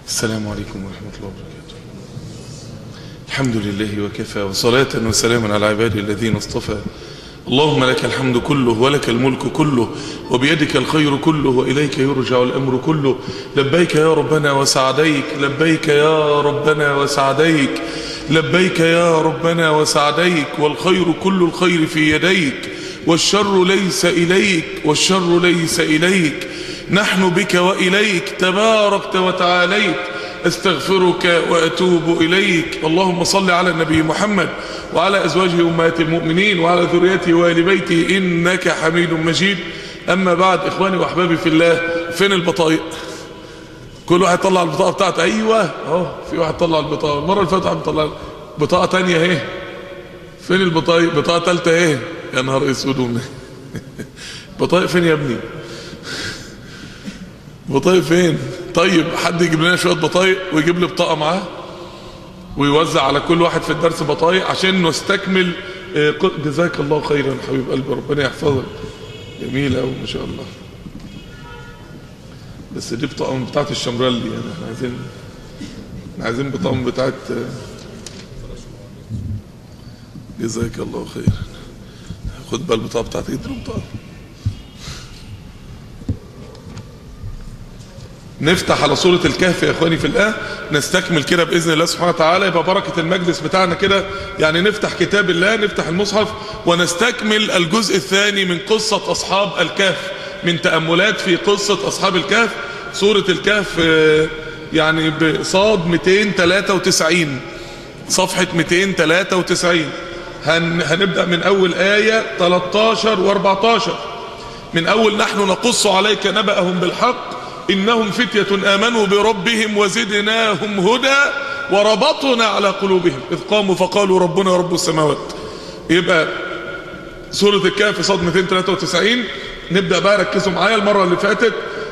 السلام عليكم ورحمة الله وبركاته الحمد لله وكفى وصلاة وسلاما على عبادي الذين اصطفى اللهم لك الحمد كله ولك الملك كله وبيدك الخير كله وإليك يرجع الأمر كله لبيك يا ربنا وسعديك لبيك يا ربنا وسعديك لبيك يا ربنا وسعديك والخير كل الخير في يديك والشر ليس إليك والشر ليس إليك نحن بك وإليك تباركت وتعاليت استغفرك وأتوب إليك اللهم صل على النبي محمد وعلى أزواجه أمهات المؤمنين وعلى ذريته وآل بيته إنك حميد مجيد أما بعد إخواني وأحبابي في الله فين البطايق كل واحد طلع البطاقة بتاعته أيوة أهو في واحد طلع البطاقة المرة اللي فاتت عم طلع بطاقة تانية اهي فين البطايق بطاقة تالتة اهي يا نهار اسود بطايق فين يا ابني بطايق فين طيب حد يجيب لنا شويه بطايق ويجيب لي بطاقه معاه ويوزع على كل واحد في الدرس بطايق عشان نستكمل جزاك الله خيرا حبيب قلبي ربنا يحفظك جميل قوي ما شاء الله بس دي بطاقه من بتاعه الشمرلي يعني احنا عايزين احنا عايزين بطاقه من بتاعه جزاك الله خيرا خد بقى البطاقه بتاعتك ادي البطاقه نفتح على سورة الكهف يا اخواني في الله نستكمل كده بإذن الله سبحانه وتعالى يبقى بركة المجلس بتاعنا كده يعني نفتح كتاب الله نفتح المصحف ونستكمل الجزء الثاني من قصة أصحاب الكهف من تأملات في قصة أصحاب الكهف سورة الكهف يعني بصاد 293 صفحة 293 هن هنبدأ من أول آية 13 و14 من أول نحن نقص عليك نبأهم بالحق إنهم فتية آمنوا بربهم وزدناهم هدى وربطنا على قلوبهم إذ قاموا فقالوا ربنا رب السماوات يبقى سورة الكهف صاد 293 نبدأ بقى ركزوا معايا المرة اللي فاتت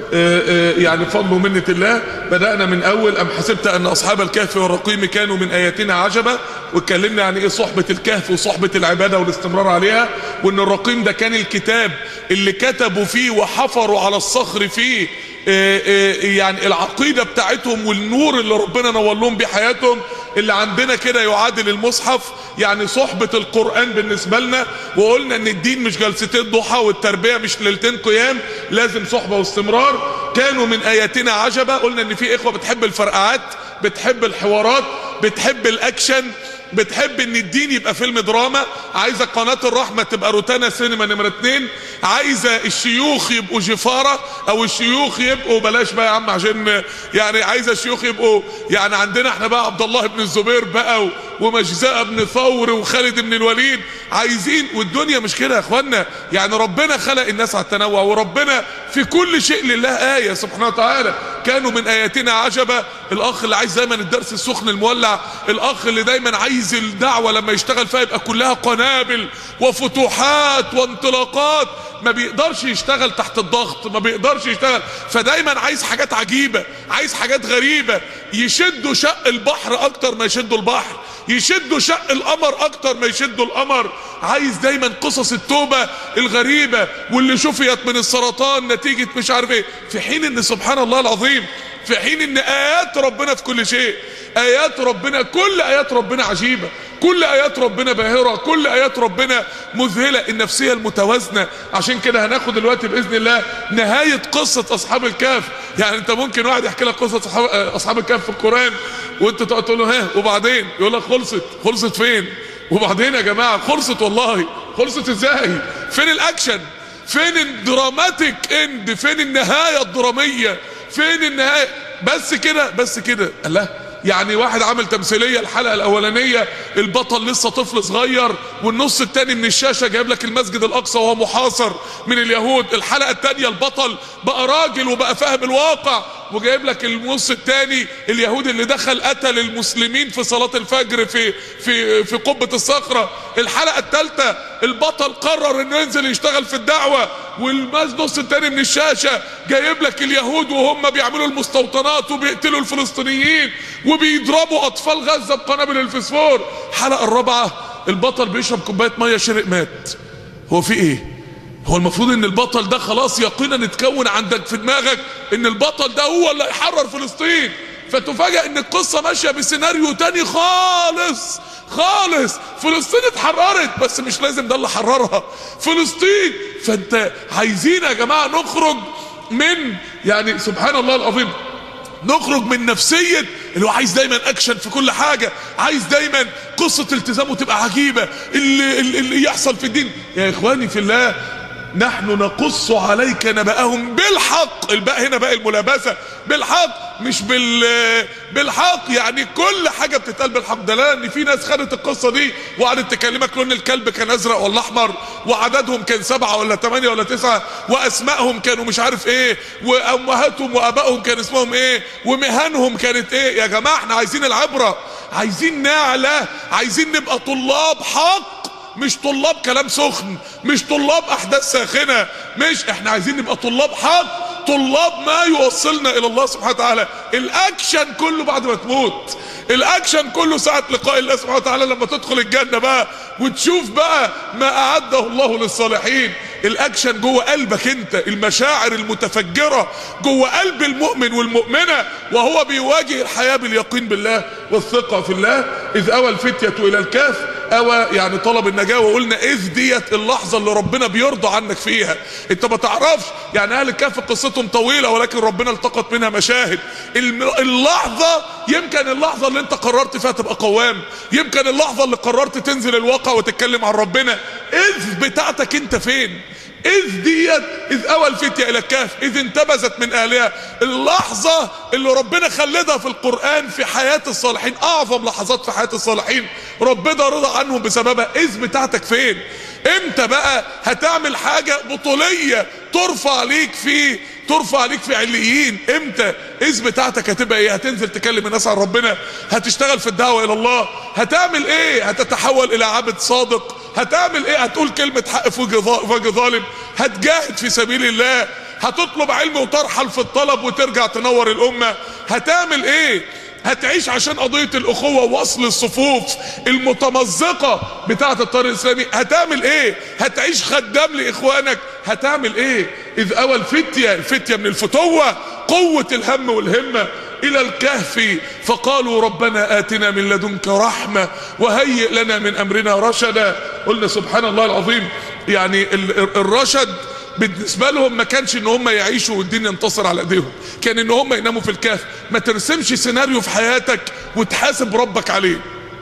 يعني فضل ومنة الله بدأنا من أول أم حسبت أن أصحاب الكهف والرقيم كانوا من آياتنا عجبا واتكلمنا يعني إيه صحبة الكهف وصحبة العبادة والاستمرار عليها وأن الرقيم ده كان الكتاب اللي كتبوا فيه وحفروا على الصخر فيه يعني العقيدة بتاعتهم والنور اللي ربنا نور لهم بيه حياتهم اللي عندنا كده يعادل المصحف يعني صحبة القرآن بالنسبة لنا وقلنا ان الدين مش جلستين ضحى والتربية مش ليلتين قيام لازم صحبة واستمرار كانوا من اياتنا عجبا قلنا ان في اخوة بتحب الفرقعات بتحب الحوارات بتحب الاكشن بتحب ان الدين يبقى فيلم دراما عايزة قناة الرحمة تبقى روتانا سينما نمرة اتنين عايزة الشيوخ يبقوا جفارة او الشيوخ يبقوا بلاش بقى يا عم عشان يعني عايزة الشيوخ يبقوا يعني عندنا احنا بقى عبد الله بن الزبير بقى ومجزاء بن ثور وخالد بن الوليد عايزين والدنيا مش كده يا اخوانا يعني ربنا خلق الناس على التنوع وربنا في كل شيء لله آية سبحانه وتعالى كانوا من آياتنا عجبا الأخ اللي عايز دايما الدرس السخن المولع الأخ اللي دايما عايز الدعوة لما يشتغل فيها يبقى كلها قنابل وفتوحات وانطلاقات ما بيقدرش يشتغل تحت الضغط ما بيقدرش يشتغل فدايما عايز حاجات عجيبة عايز حاجات غريبة يشدوا شق البحر اكتر ما يشدوا البحر يشدوا شق القمر اكتر ما يشدوا القمر عايز دايما قصص التوبة الغريبة واللي شفيت من السرطان نتيجة مش عارف ايه في حين ان سبحان الله العظيم في حين ان ايات ربنا في كل شيء ايات ربنا كل ايات ربنا عجيبة كل ايات ربنا باهرة كل ايات ربنا مذهلة النفسية المتوازنة عشان كده هناخد دلوقتي باذن الله نهاية قصة اصحاب الكهف يعني انت ممكن واحد يحكي لك قصة اصحاب, أصحاب الكهف في القرآن وانت تقعد تقول له ها وبعدين يقول لك خلصت خلصت فين وبعدين يا جماعة خلصت والله خلصت ازاي فين الاكشن فين الدراماتيك اند فين النهاية الدرامية فين النهاية بس كده بس كده الله يعني واحد عامل تمثيلية الحلقة الاولانية البطل لسه طفل صغير والنص التاني من الشاشة جايب لك المسجد الاقصى وهو محاصر من اليهود الحلقة التانية البطل بقى راجل وبقى فاهم الواقع وجايب لك النص الثاني اليهودي اللي دخل قتل المسلمين في صلاة الفجر في في في قبة الصخرة الحلقة الثالثة البطل قرر انه ينزل يشتغل في الدعوة والنص الثاني من الشاشة جايب لك اليهود وهم بيعملوا المستوطنات وبيقتلوا الفلسطينيين وبيضربوا اطفال غزة بقنابل الفسفور الحلقة الرابعة البطل بيشرب كوباية مية شرق مات هو في ايه هو المفروض ان البطل ده خلاص يقينا اتكون عندك في دماغك ان البطل ده هو اللي هيحرر فلسطين فتفاجئ ان القصة ماشية بسيناريو تاني خالص خالص فلسطين اتحررت بس مش لازم ده اللي حررها فلسطين فانت عايزين يا جماعة نخرج من يعني سبحان الله العظيم نخرج من نفسية اللي هو عايز دايما اكشن في كل حاجة عايز دايما قصة التزامه تبقى عجيبة اللي, اللي, اللي يحصل في الدين يا اخواني في الله نحن نقص عليك نبأهم بالحق الباء هنا باء الملابسة بالحق مش بال بالحق يعني كل حاجة بتتقال بالحق ده لا ان في ناس خدت القصة دي وقعدت تكلمك لون الكلب كان ازرق ولا احمر وعددهم كان سبعة ولا ثمانية ولا تسعة واسمائهم كانوا مش عارف ايه وامهاتهم وابائهم كان اسمهم ايه ومهنهم كانت ايه يا جماعة احنا عايزين العبرة عايزين نعلى عايزين نبقى طلاب حق مش طلاب كلام سخن مش طلاب احداث ساخنه مش احنا عايزين نبقى طلاب حق طلاب ما يوصلنا الى الله سبحانه وتعالى الاكشن كله بعد ما تموت الاكشن كله ساعه لقاء الله سبحانه وتعالى لما تدخل الجنه بقى وتشوف بقى ما اعده الله للصالحين الاكشن جوه قلبك انت المشاعر المتفجره جوه قلب المؤمن والمؤمنه وهو بيواجه الحياه باليقين بالله والثقه في الله اذ اوى الفتيه الى الكهف اوى يعني طلب النجاه وقلنا اذ ديت اللحظه اللي ربنا بيرضى عنك فيها انت ما تعرفش يعني اهل الكهف قصتهم طويله ولكن ربنا التقط منها مشاهد اللحظه يمكن اللحظه اللي انت قررت فيها تبقى قوام يمكن اللحظه اللي قررت تنزل الواقع وتتكلم عن ربنا اذ بتاعتك انت فين اذ ديت اذ اوى الفتية الى الكهف اذ انتبذت من اهلها اللحظة اللي ربنا خلدها في القرآن في حياة الصالحين اعظم لحظات في حياة الصالحين ربنا رضى عنهم بسببها اذ بتاعتك فين امتى بقى هتعمل حاجة بطولية ترفع ليك في ترفع عليك في عليين امتى اذ بتاعتك هتبقى ايه هتنزل تكلم الناس عن ربنا هتشتغل في الدعوة الى الله هتعمل ايه هتتحول الى عبد صادق هتعمل ايه هتقول كلمة حق في وجه ظالم هتجاهد في سبيل الله هتطلب علم وترحل في الطلب وترجع تنور الامة هتعمل ايه هتعيش عشان قضية الاخوة ووصل الصفوف المتمزقة بتاعة الطريق الاسلامي هتعمل ايه هتعيش خدام لاخوانك هتعمل ايه اذ اوى الفتية الفتية من الفتوة قوة الهم والهمة الى الكهف فقالوا ربنا اتنا من لدنك رحمة وهيئ لنا من امرنا رشدا قلنا سبحان الله العظيم يعني الرشد بالنسبة لهم ما كانش ان هم يعيشوا والدين ينتصر على ايديهم كان ان هم يناموا في الكهف ما ترسمش سيناريو في حياتك وتحاسب ربك عليه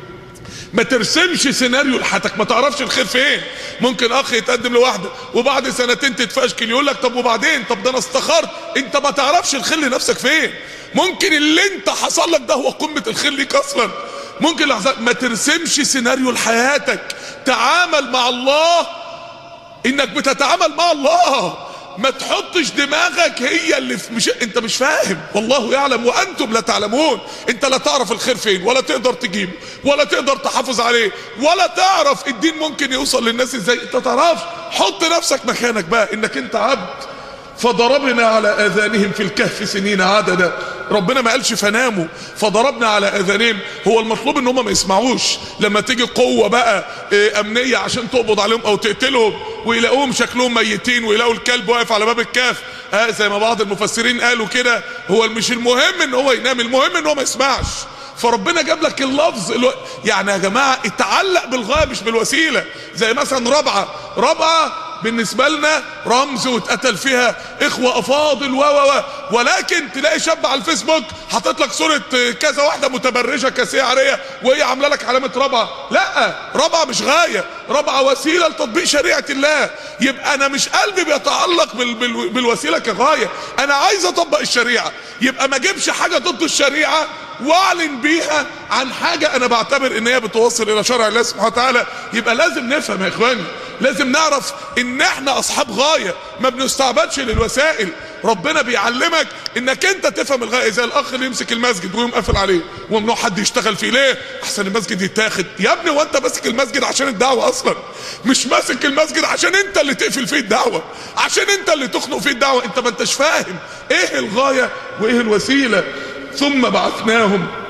ما ترسمش سيناريو لحياتك ما تعرفش الخير فين ممكن اخ يتقدم لواحده وبعد سنتين تتفشكل يقول لك طب وبعدين طب ده انا استخرت انت ما تعرفش الخير لنفسك فين ممكن اللي انت حصل لك ده هو قمه الخير ليك اصلا ممكن لحظات ما ترسمش سيناريو لحياتك تعامل مع الله انك بتتعامل مع الله ما تحطش دماغك هي اللي في مش انت مش فاهم والله يعلم وانتم لا تعلمون انت لا تعرف الخير فين ولا تقدر تجيبه ولا تقدر تحافظ عليه ولا تعرف الدين ممكن يوصل للناس ازاي انت تعرفش حط نفسك مكانك بقى انك انت عبد فضربنا على اذانهم في الكهف سنين عددا ربنا ما قالش فناموا فضربنا على اذانهم هو المطلوب ان هم ما يسمعوش لما تيجي قوة بقى إيه امنية عشان تقبض عليهم او تقتلهم ويلاقوهم شكلهم ميتين ويلاقوا الكلب واقف على باب الكهف آه زي ما بعض المفسرين قالوا كده هو مش المهم ان هو ينام المهم ان هو ما يسمعش فربنا جاب لك اللفظ الو... يعني يا جماعة اتعلق بالغاية مش بالوسيلة زي مثلا ربعة ربعة بالنسبة لنا رمز واتقتل فيها اخوة افاضل و و و ولكن تلاقي شاب على الفيسبوك حاطط لك صورة كذا واحدة متبرجة كاسية عارية وهي عاملة لك علامة ربعة لا ربعة مش غاية ربعة وسيلة لتطبيق شريعة الله يبقى انا مش قلبي بيتعلق بال... بال... بالوسيلة كغاية انا عايز اطبق الشريعة يبقى ما اجيبش حاجة ضد الشريعة واعلن بيها عن حاجة انا بعتبر ان هي بتوصل الى شرع الله سبحانه وتعالى يبقى لازم نفهم يا اخواني لازم نعرف ان احنا اصحاب غاية ما بنستعبدش للوسائل ربنا بيعلمك انك انت تفهم الغاية زي الاخ اللي يمسك المسجد ويقوم قافل عليه وممنوع حد يشتغل فيه ليه احسن المسجد يتاخد يا ابني وانت ماسك المسجد عشان الدعوة اصلا مش ماسك المسجد عشان انت اللي تقفل فيه الدعوة عشان انت اللي تخنق فيه الدعوة انت ما انتش فاهم ايه الغاية وايه الوسيلة ثم بعثناهم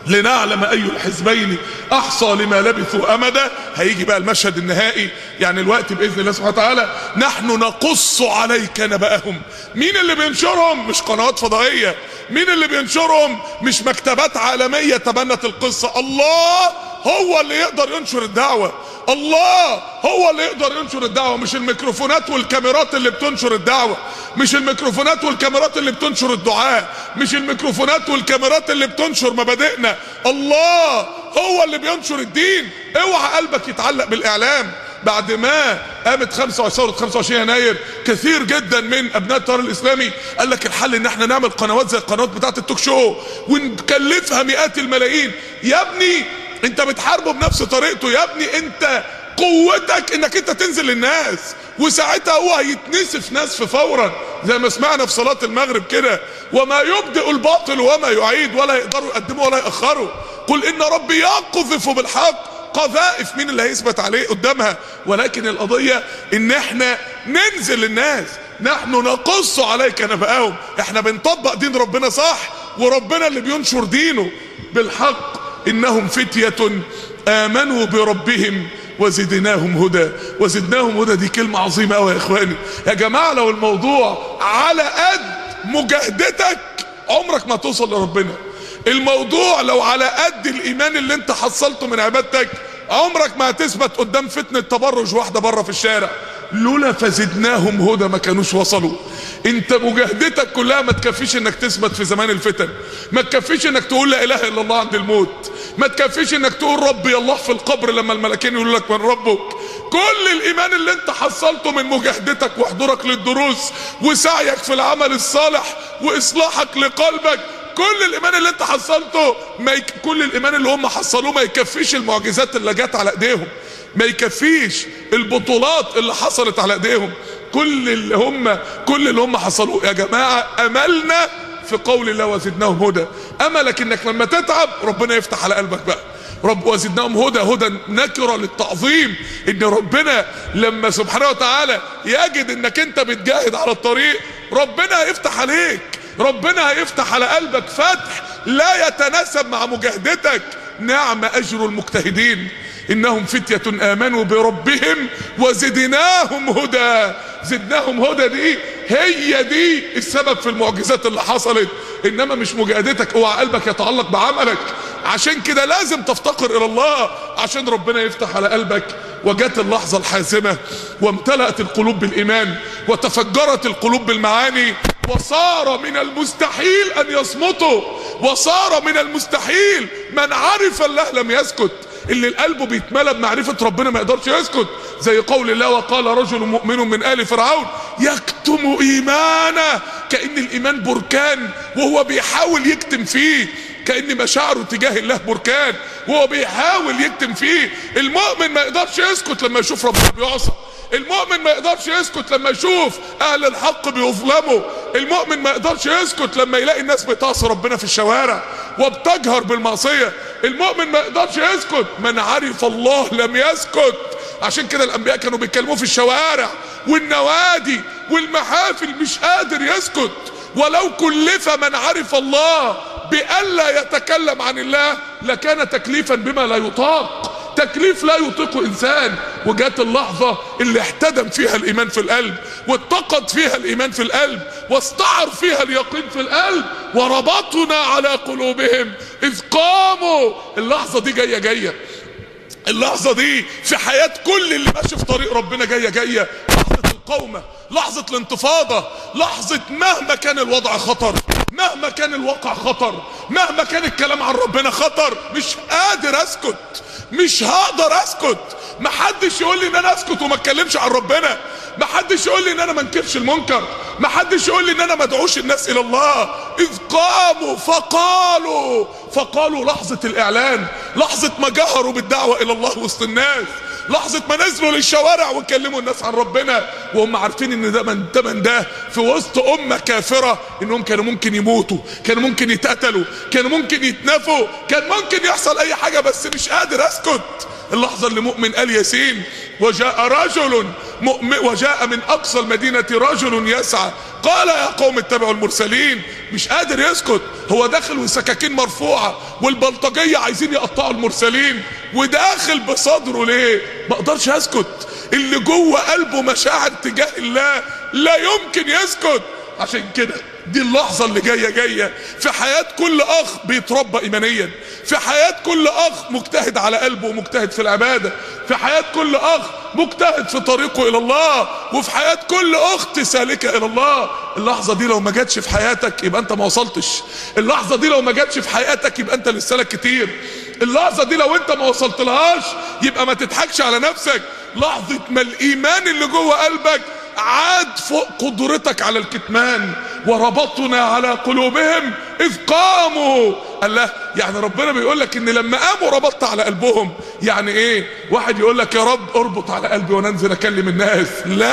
لنعلم اي الحزبين احصى لما لبثوا امدا هيجي بقى المشهد النهائي يعني الوقت باذن الله سبحانه وتعالى نحن نقص عليك نبأهم مين اللي بينشرهم مش قنوات فضائيه مين اللي بينشرهم مش مكتبات عالميه تبنت القصه الله هو اللي يقدر ينشر الدعوه الله هو اللي يقدر ينشر الدعوه مش الميكروفونات والكاميرات اللي بتنشر الدعوه مش الميكروفونات والكاميرات اللي بتنشر الدعاء مش الميكروفونات والكاميرات اللي بتنشر مبادئنا الله هو اللي بينشر الدين اوعى قلبك يتعلق بالاعلام بعد ما قامت 25 ثوره 25 يناير كثير جدا من ابناء التيار الاسلامي قال لك الحل ان احنا نعمل قنوات زي القنوات بتاعه التوك شو ونكلفها مئات الملايين يا ابني انت بتحاربه بنفس طريقته يا ابني انت قوتك انك انت تنزل للناس وساعتها هو هيتنسف نسف فورا زي ما سمعنا في صلاة المغرب كده وما يبدئ الباطل وما يعيد ولا يقدروا يقدموا ولا يأخروا قل ان ربي يقذف بالحق قذائف مين اللي هيثبت عليه قدامها ولكن القضية ان احنا ننزل للناس نحن نقص عليك نبأهم احنا بنطبق دين ربنا صح وربنا اللي بينشر دينه بالحق انهم فتية امنوا بربهم وزدناهم هدى وزدناهم هدى دي كلمة عظيمة قوي يا اخواني يا جماعة لو الموضوع على قد مجاهدتك عمرك ما توصل لربنا الموضوع لو على قد الايمان اللي انت حصلته من عبادتك عمرك ما هتثبت قدام فتنة تبرج واحدة بره في الشارع لولا فزدناهم هدى ما كانوش وصلوا انت مجاهدتك كلها ما تكفيش انك تثبت في زمان الفتن ما تكفيش انك تقول لا اله الا الله عند الموت ما تكفيش انك تقول ربي الله في القبر لما الملكين يقولوا لك من ربك كل الايمان اللي انت حصلته من مجاهدتك وحضورك للدروس وسعيك في العمل الصالح واصلاحك لقلبك كل الايمان اللي انت حصلته ما يك... كل الايمان اللي هم حصلوه ما يكفيش المعجزات اللي جت على ايديهم ما يكفيش البطولات اللي حصلت على ايديهم كل اللي هم كل اللي هم حصلوه يا جماعه املنا في قول الله وزدناهم هدى املك انك لما تتعب ربنا يفتح على قلبك بقى رب وزدناهم هدى هدى نكره للتعظيم ان ربنا لما سبحانه وتعالى يجد انك انت بتجاهد على الطريق ربنا هيفتح عليك ربنا هيفتح على قلبك فتح لا يتناسب مع مجاهدتك نعم اجر المجتهدين انهم فتية امنوا بربهم وزدناهم هدى زدناهم هدى دي هي دي السبب في المعجزات اللي حصلت انما مش مجاهدتك اوعى قلبك يتعلق بعملك عشان كده لازم تفتقر الى الله عشان ربنا يفتح على قلبك وجت اللحظة الحاسمة وامتلأت القلوب بالإيمان وتفجرت القلوب بالمعاني وصار من المستحيل أن يصمتوا وصار من المستحيل من عرف الله لم يسكت اللي القلب بيتملى بمعرفة ربنا ما يقدرش يسكت زي قول الله وقال رجل مؤمن من آل فرعون يكتم إيمانه كأن الإيمان بركان وهو بيحاول يكتم فيه كأن مشاعره تجاه الله بركان وهو بيحاول يكتم فيه المؤمن ما يقدرش يسكت لما يشوف ربنا بيعصى المؤمن ما يقدرش يسكت لما يشوف اهل الحق بيظلموا المؤمن ما يقدرش يسكت لما يلاقي الناس بتعصي ربنا في الشوارع وبتجهر بالمعصيه المؤمن ما يقدرش يسكت من عرف الله لم يسكت عشان كده الانبياء كانوا بيتكلموا في الشوارع والنوادي والمحافل مش قادر يسكت ولو كلف من عرف الله بألا يتكلم عن الله لكان تكليفا بما لا يطاق تكليف لا يطيقه انسان وجات اللحظة اللي احتدم فيها الايمان في القلب واتقد فيها الايمان في القلب واستعر فيها اليقين في القلب وربطنا على قلوبهم اذ قاموا اللحظة دي جاية جاية اللحظة دي في حياة كل اللي ماشي في طريق ربنا جاية جاية لحظة القومة لحظة الانتفاضة لحظة مهما كان الوضع خطر مهما كان الواقع خطر مهما كان الكلام عن ربنا خطر مش قادر اسكت مش هقدر اسكت محدش يقول لي ان انا اسكت وما اتكلمش عن ربنا محدش يقول لي ان انا ما انكرش المنكر محدش يقول لي ان انا ما ادعوش الناس الى الله اذ قاموا فقالوا فقالوا لحظة الاعلان لحظة ما جهروا بالدعوة الى الله وسط الناس لحظة ما نزلوا للشوارع وكلموا الناس عن ربنا وهم عارفين ان ده من ده من ده في وسط امة كافرة انهم كانوا ممكن يموتوا كانوا ممكن يتقتلوا كانوا ممكن يتنفوا كان ممكن يحصل اي حاجة بس مش قادر اسكت اللحظة اللي مؤمن قال ياسين وجاء رجل مؤمن وجاء من اقصى المدينة رجل يسعى قال يا قوم اتبعوا المرسلين مش قادر يسكت هو داخل والسكاكين مرفوعة والبلطجية عايزين يقطعوا المرسلين وداخل بصدره ليه ما اقدرش اسكت اللي جوه قلبه مشاعر تجاه الله لا يمكن يسكت عشان كده دي اللحظة اللي جاية جاية في حياة كل أخ بيتربى إيمانيا في حياة كل أخ مجتهد على قلبه ومجتهد في العبادة في حياة كل أخ مجتهد في طريقه إلى الله وفي حياة كل أخت سالكة إلى الله اللحظة دي لو ما جاتش في حياتك يبقى أنت ما وصلتش اللحظة دي لو ما جاتش في حياتك يبقى أنت لسه لك كتير اللحظة دي لو أنت ما وصلت لهاش يبقى ما تضحكش على نفسك لحظة ما الإيمان اللي جوه قلبك عاد فوق قدرتك على الكتمان وربطنا على قلوبهم اذ قاموا الله يعني ربنا بيقول لك ان لما قاموا ربطت على قلبهم يعني ايه واحد يقول لك يا رب اربط على قلبي وانا انزل اكلم الناس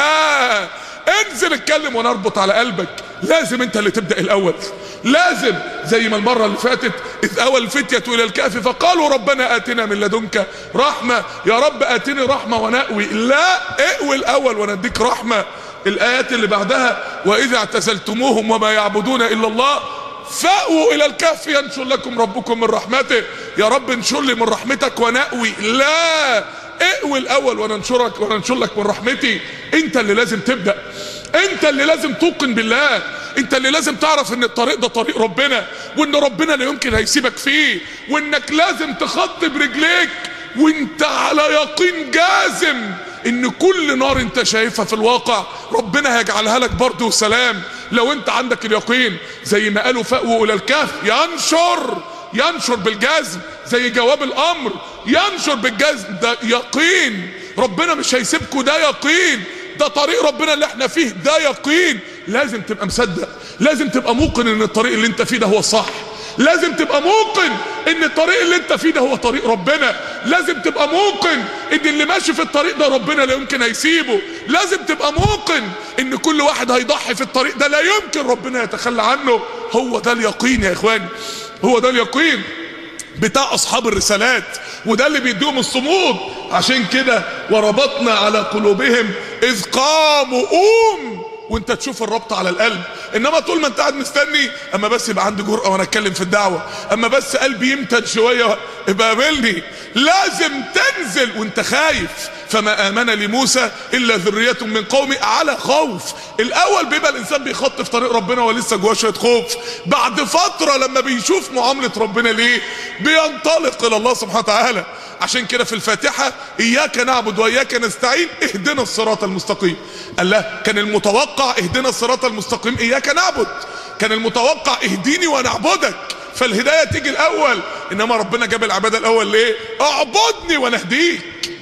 لا انزل اتكلم وانا اربط على قلبك لازم انت اللي تبدا الاول لازم زي ما المره اللي فاتت اذ اول الفتيه الى الكهف فقالوا ربنا اتنا من لدنك رحمه يا رب اتني رحمه ونأوي لا اقوي الاول ونديك رحمه الايات اللي بعدها واذا اعتزلتموهم وما يعبدون الا الله فأووا الى الكهف ينشر لكم ربكم من رحمته يا رب انشر لي من رحمتك ونأوي لا اقوي الاول وننشرك وننشر لك من رحمتي انت اللي لازم تبدأ انت اللي لازم توقن بالله انت اللي لازم تعرف ان الطريق ده طريق ربنا وان ربنا لا يمكن هيسيبك فيه وانك لازم تخطي برجليك وانت على يقين جازم ان كل نار انت شايفها في الواقع ربنا هيجعلها لك برضه وسلام لو انت عندك اليقين زي ما قالوا فأووا الى الكهف ينشر ينشر بالجزم زي جواب الامر ينشر بالجزم ده يقين ربنا مش هيسيبكوا ده يقين ده طريق ربنا اللي احنا فيه ده يقين لازم تبقى مصدق لازم تبقى موقن ان الطريق اللي انت فيه ده هو الصح لازم تبقى موقن ان الطريق اللي انت فيه ده هو طريق ربنا لازم تبقى موقن ان اللي ماشي في الطريق ده ربنا لا يمكن هيسيبه لازم تبقى موقن ان كل واحد هيضحي في الطريق ده لا يمكن ربنا يتخلى عنه هو ده اليقين يا اخواني هو ده اليقين بتاع اصحاب الرسالات وده اللي بيديهم الصمود عشان كده وربطنا على قلوبهم اذ قاموا قوم وانت تشوف الربط على القلب انما طول ما انت قاعد مستني اما بس يبقى عندي جرأة وانا اتكلم في الدعوة اما بس قلبي يمتد شوية ابقى قابلني لازم تنزل وانت خايف فما امن لموسى الا ذرية من قومه على خوف الاول بيبقى الانسان بيخط في طريق ربنا ولسه جواه شويه خوف بعد فترة لما بيشوف معاملة ربنا ليه بينطلق الى الله سبحانه وتعالى عشان كده في الفاتحة اياك نعبد واياك نستعين اهدنا الصراط المستقيم قال لا كان المتوقع اهدنا الصراط المستقيم اياك نعبد كان المتوقع اهديني ونعبدك فالهداية تيجي الاول انما ربنا جاب العبادة الاول ليه اعبدني وانا اهديك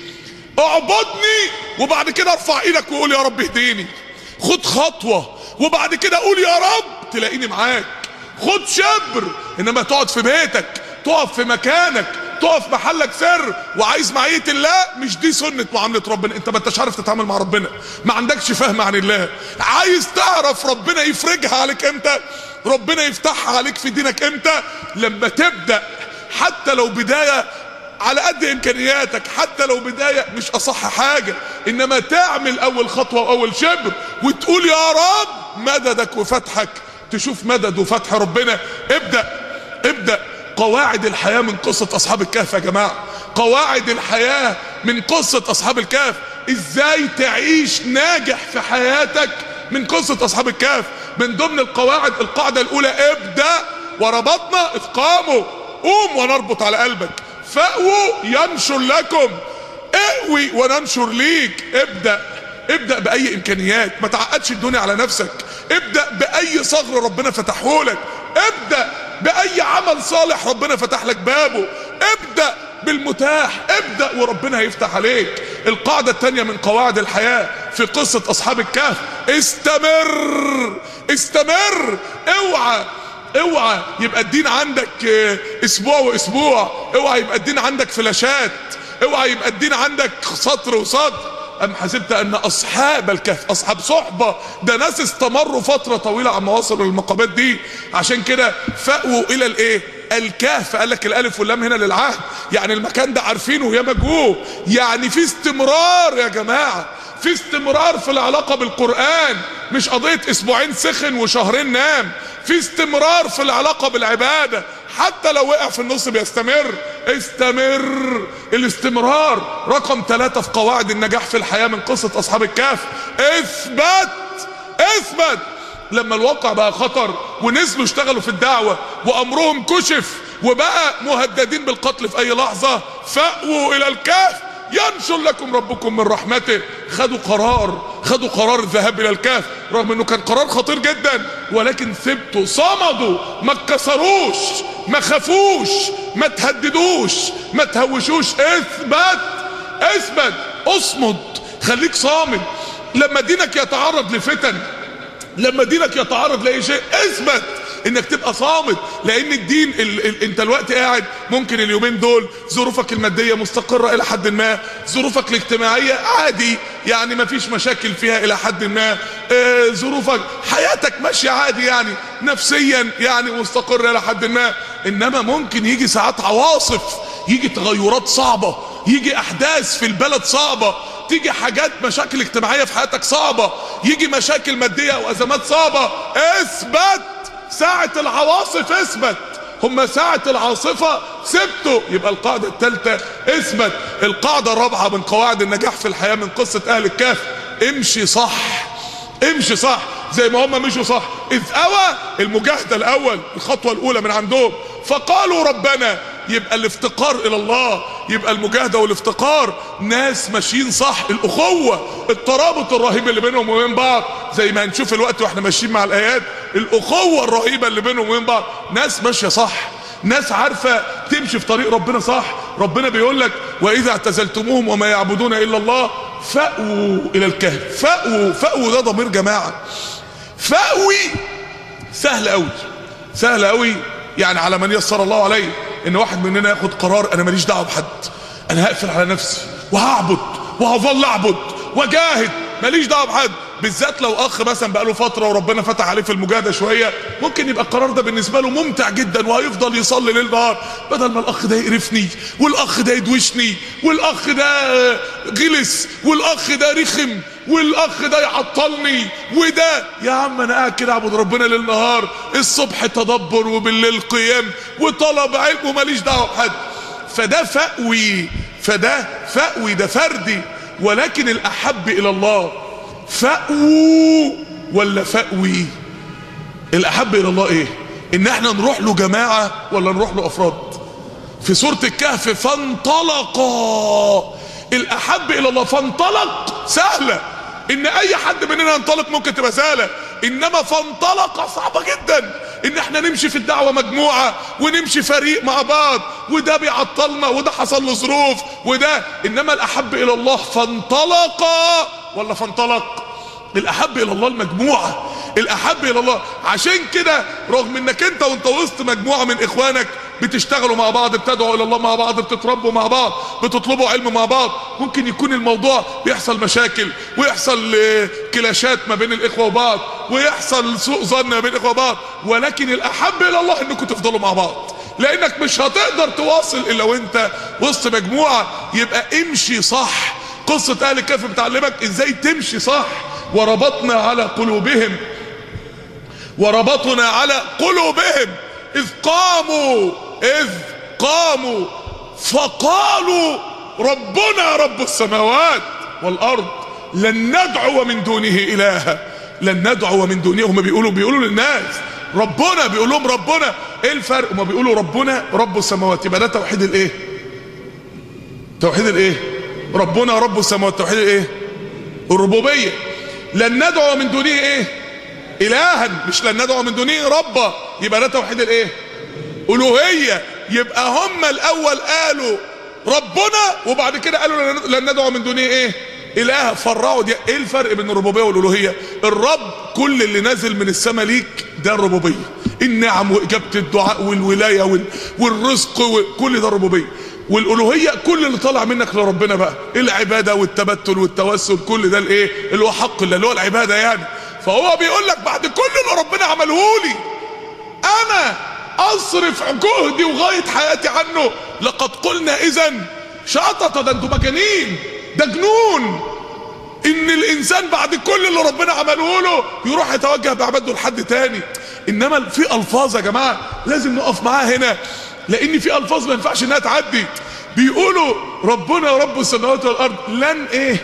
اعبدني وبعد كده ارفع ايدك وقول يا رب اهديني خد خطوة وبعد كده قول يا رب تلاقيني معاك خد شبر انما تقعد في بيتك تقف في مكانك تقف محلك سر وعايز معية الله مش دي سنة معاملة ربنا انت ما انتش عارف تتعامل مع ربنا ما عندكش فهم عن الله عايز تعرف ربنا يفرجها عليك امتى ربنا يفتحها عليك في دينك امتى لما تبدأ حتى لو بداية على قد امكانياتك حتى لو بداية مش اصح حاجة انما تعمل اول خطوة واول شبر وتقول يا رب مددك وفتحك تشوف مدد وفتح ربنا ابدأ ابدأ قواعد الحياة من قصة أصحاب الكهف يا جماعة قواعد الحياة من قصة أصحاب الكهف إزاي تعيش ناجح في حياتك من قصة أصحاب الكهف من ضمن القواعد القاعدة الأولى ابدأ وربطنا إذ قاموا قوم ونربط على قلبك فأووا ينشر لكم اقوي وننشر ليك ابدأ ابدأ بأي إمكانيات ما تعقدش الدنيا على نفسك ابدأ بأي ثغر ربنا فتحه لك ابدأ بأي عمل صالح ربنا فتح لك بابه ابدأ بالمتاح ابدأ وربنا هيفتح عليك القاعدة التانية من قواعد الحياة في قصة أصحاب الكهف استمر استمر اوعى اوعى يبقى الدين عندك اسبوع واسبوع اوعى يبقى الدين عندك فلاشات اوعى يبقى الدين عندك سطر وسطر أم حسبت أن أصحاب الكهف أصحاب صحبة ده ناس استمروا فترة طويلة عما وصلوا للمقامات دي عشان كده فأووا إلى الإيه؟ الكهف قال لك الالف واللام هنا للعهد يعني المكان ده عارفينه يا مجهول يعني في استمرار يا جماعه في استمرار في العلاقه بالقران مش قضيه اسبوعين سخن وشهرين نام في استمرار في العلاقه بالعباده حتى لو وقع في النص بيستمر استمر الاستمرار رقم ثلاثة في قواعد النجاح في الحياة من قصة أصحاب الكهف اثبت اثبت لما الواقع بقى خطر ونزلوا اشتغلوا في الدعوة وأمرهم كشف وبقى مهددين بالقتل في أي لحظة فأووا إلى الكهف ينشر لكم ربكم من رحمته خدوا قرار خدوا قرار الذهاب الى الكهف رغم انه كان قرار خطير جدا ولكن ثبتوا صمدوا ما اتكسروش ما خافوش ما تهددوش ما تهوشوش اثبت اثبت اصمد خليك صامد لما دينك يتعرض لفتن لما دينك يتعرض لاي شيء اثبت انك تبقى صامت لان الدين ال ال انت الوقت قاعد ممكن اليومين دول ظروفك الماديه مستقره الى حد ما ظروفك الاجتماعيه عادي يعني ما فيش مشاكل فيها الى حد ما آه ظروفك حياتك ماشيه عادي يعني نفسيا يعني مستقره الى حد ما انما ممكن يجي ساعات عواصف يجي تغيرات صعبه يجي احداث في البلد صعبه تيجي حاجات مشاكل اجتماعيه في حياتك صعبه يجي مشاكل ماديه وازمات صعبه اثبت ساعة العواصف اثبت هم ساعة العاصفة سبته يبقى القاعدة الثالثة اثبت القاعدة الرابعة من قواعد النجاح في الحياة من قصة اهل الكهف امشي صح امشي صح زي ما هم مشوا صح اذ اوى المجاهدة الاول الخطوة الاولى من عندهم فقالوا ربنا يبقى الافتقار الى الله يبقى المجاهدة والافتقار ناس ماشيين صح الاخوة الترابط الرهيب اللي بينهم وبين بعض زي ما هنشوف الوقت واحنا ماشيين مع الايات الاخوة الرهيبة اللي بينهم وبين بعض ناس ماشية صح ناس عارفة تمشي في طريق ربنا صح ربنا بيقول لك واذا اعتزلتموهم وما يعبدون الا الله فأووا الى الكهف فأووا فأووا ده ضمير جماعة فأوي سهل قوي سهل قوي يعني على من يسر الله عليه ان واحد مننا ياخد قرار انا ماليش دعوه بحد انا هقفل على نفسي وهعبد وهظل اعبد واجاهد ماليش دعوه بحد بالذات لو اخ مثلا بقاله فتره وربنا فتح عليه في المجاهده شويه ممكن يبقى القرار ده بالنسبه له ممتع جدا وهيفضل يصلي ليل نهار بدل ما الاخ ده يقرفني والاخ ده يدوشني والاخ ده غلس والاخ ده رخم والاخ ده يعطلني وده يا عم انا قاعد كده اعبد ربنا ليل نهار الصبح تدبر وبالليل قيام وطلب علم وماليش دعوه بحد فده فأوي فده فأوي ده فردي ولكن الاحب الى الله فأووا ولا فأوي الاحب الى الله ايه ان احنا نروح له جماعة ولا نروح له افراد في سورة الكهف فانطلقا الاحب الى الله فانطلق سهلة ان اي حد مننا ينطلق ممكن تبقى سهلة انما فانطلق صعبة جدا ان احنا نمشي في الدعوة مجموعة ونمشي فريق مع بعض وده بيعطلنا وده حصل له ظروف وده انما الاحب الى الله فانطلق ولا فانطلق الاحب الى الله المجموعة الاحب الى الله عشان كده رغم انك انت وانت وسط مجموعة من اخوانك بتشتغلوا مع بعض بتدعوا الى الله مع بعض بتتربوا مع بعض بتطلبوا علم مع بعض ممكن يكون الموضوع بيحصل مشاكل ويحصل آه، كلاشات ما بين الاخوه وبعض ويحصل سوء ظن ما بين الاخوه وبعض ولكن الاحب الى الله انكم تفضلوا مع بعض لانك مش هتقدر تواصل الا وانت وسط مجموعه يبقى امشي صح قصه اهل الكهف بتعلمك ازاي تمشي صح وربطنا على قلوبهم وربطنا على قلوبهم اذ قاموا اذ قاموا فقالوا ربنا رب السماوات والارض لن ندعو من دونه الها لن ندعو من دونه هم بيقولوا بيقولوا للناس ربنا بيقول لهم ربنا ايه الفرق هم بيقولوا ربنا رب السماوات يبقى ده توحيد الايه توحيد الايه ربنا رب السماوات توحيد الايه الربوبيه لن ندعو من دونه ايه الها مش لن ندعو من دونه ربا يبقى ده توحيد الايه الوهيه يبقى هم الاول قالوا ربنا وبعد كده قالوا لن- لن ندعو من دونه ايه اله فرعوا دي ايه الفرق بين الربوبيه والالوهيه الرب كل اللي نازل من السماء ليك ده الربوبيه النعم واجابه الدعاء والولايه وال- والرزق وكل ده الربوبيه والالوهيه كل اللي طالع منك لربنا بقى العباده والتبتل والتوسل كل ده الايه اللي هو حق الله اللي هو العباده يعني فهو بيقول لك بعد كل اللي ربنا عمله لي انا اصرف جهدي وغايه حياتي عنه لقد قلنا اذا شطط ده انتوا مجانين ده جنون ان الانسان بعد كل اللي ربنا عمله له يروح يتوجه بعباده لحد تاني انما في الفاظ يا جماعه لازم نقف معاها هنا لان في الفاظ ما ينفعش انها تعدي بيقولوا ربنا رب السماوات والارض لن ايه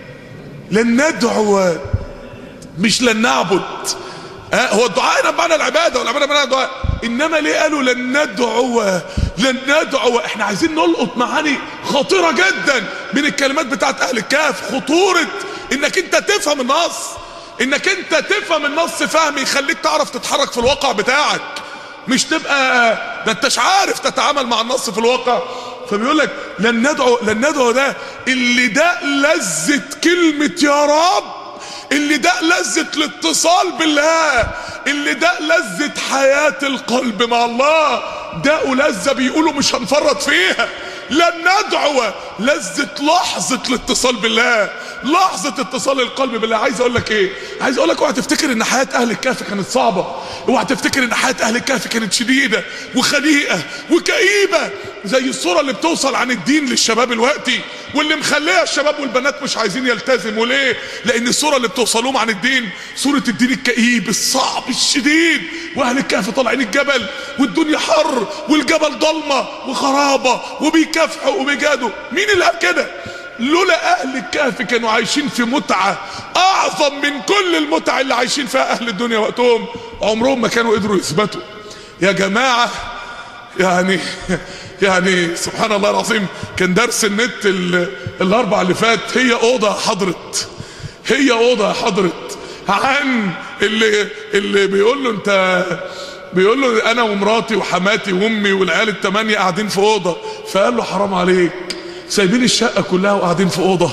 لن ندعو مش لن نعبد ها هو الدعاء هنا بمعنى العباده والعباده بمعنى الدعاء انما ليه قالوا لن ندعو لن ندعو احنا عايزين نلقط معاني خطيره جدا من الكلمات بتاعت اهل الكهف خطوره انك انت تفهم النص انك انت تفهم النص فهم يخليك تعرف تتحرك في الواقع بتاعك مش تبقى ده انتش عارف تتعامل مع النص في الواقع فبيقول لك لن ندعو لن ندعو ده اللي ده لذة كلمة يا رب اللي ده لذة الاتصال بالله اللي ده لذة حياة القلب مع الله ده لذة بيقولوا مش هنفرط فيها لن ندعو لذة لحظة الاتصال بالله لحظة اتصال القلب بالله عايز اقول لك ايه عايز اقول لك اوعى تفتكر ان حياة اهل الكهف كانت صعبة اوعى تفتكر ان حياة اهل الكهف كانت شديدة وخنيقة وكئيبة زي الصورة اللي بتوصل عن الدين للشباب الوقتي واللي مخليها الشباب والبنات مش عايزين يلتزموا ليه لان الصورة اللي بتوصلهم عن الدين صورة الدين الكئيب الصعب الشديد واهل الكهف طالعين الجبل والدنيا حر والجبل ضلمة وخرابة وبيكافحوا وبيجادوا مين اللي قال كده لولا اهل الكهف كانوا عايشين في متعة اعظم من كل المتع اللي عايشين فيها اهل الدنيا وقتهم عمرهم ما كانوا قدروا يثبتوا يا جماعة يعني يعني سبحان الله العظيم كان درس النت الاربع اللي فات هي اوضه حضرت هي اوضه حضرت عن اللي اللي بيقول له انت بيقول له انا ومراتي وحماتي وامي والعيال الثمانيه قاعدين في اوضه فقال له حرام عليك سايبين الشقه كلها وقاعدين في اوضه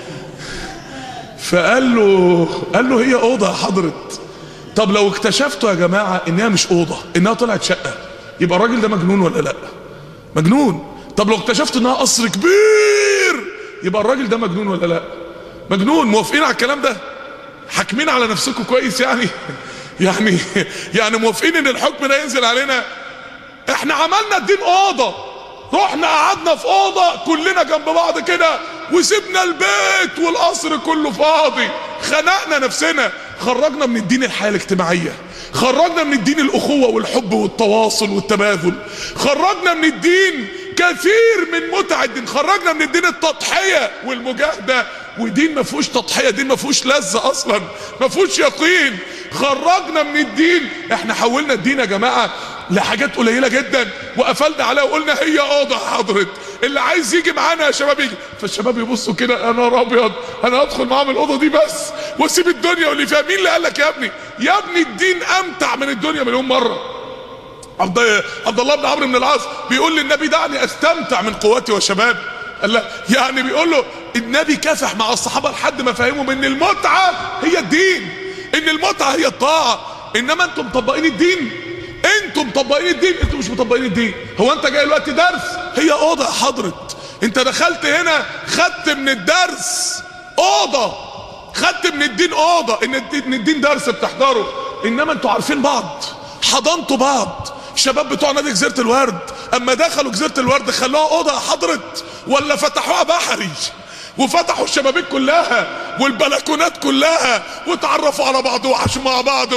فقال له قال له هي اوضه حضرت طب لو اكتشفتوا يا جماعه انها مش اوضه انها طلعت شقه يبقى الراجل ده مجنون ولا لا مجنون طب لو اكتشفت انها قصر كبير يبقى الراجل ده مجنون ولا لا مجنون موافقين على الكلام ده حاكمين على نفسكم كويس يعني يعني يعني موافقين ان الحكم ده ينزل علينا احنا عملنا الدين اوضه رحنا قعدنا في اوضه كلنا جنب بعض كده وسيبنا البيت والقصر كله فاضي خنقنا نفسنا خرجنا من الدين الحياه الاجتماعيه خرجنا من الدين الاخوه والحب والتواصل والتبادل خرجنا من الدين كثير من متع الدين خرجنا من الدين التضحيه والمجاهده ودين ما فيهوش تضحيه دين ما فيهوش لذه اصلا ما فيهوش يقين خرجنا من الدين احنا حولنا الدين يا جماعه لحاجات قليله جدا وقفلنا عليها وقلنا هي اوضه حضرت اللي عايز يجي معانا يا شباب يجي فالشباب يبصوا كده انا ابيض انا هدخل معاهم الاوضه دي بس واسيب الدنيا واللي فيها مين اللي قال لك يا ابني يا ابني الدين امتع من الدنيا مليون مره عبد عبد الله بن عمرو بن العاص بيقول للنبي دعني استمتع من قوتي وشبابي قال لا يعني بيقول له النبي كافح مع الصحابه لحد ما فهمهم ان المتعه هي الدين ان المتعه هي الطاعه انما انتم مطبقين الدين انتم مطبقين الدين انتم مش مطبقين الدين هو انت جاي دلوقتي درس هي اوضه حضرت انت دخلت هنا خدت من الدرس اوضه خدت من الدين اوضه ان الدين, الدين درس بتحضره انما انتوا عارفين بعض حضنتوا بعض شباب بتوع نادي جزيره الورد اما دخلوا جزيره الورد خلوها اوضه حضرت ولا فتحوها بحري وفتحوا الشبابيك كلها والبلكونات كلها وتعرفوا على بعض وعاشوا مع بعض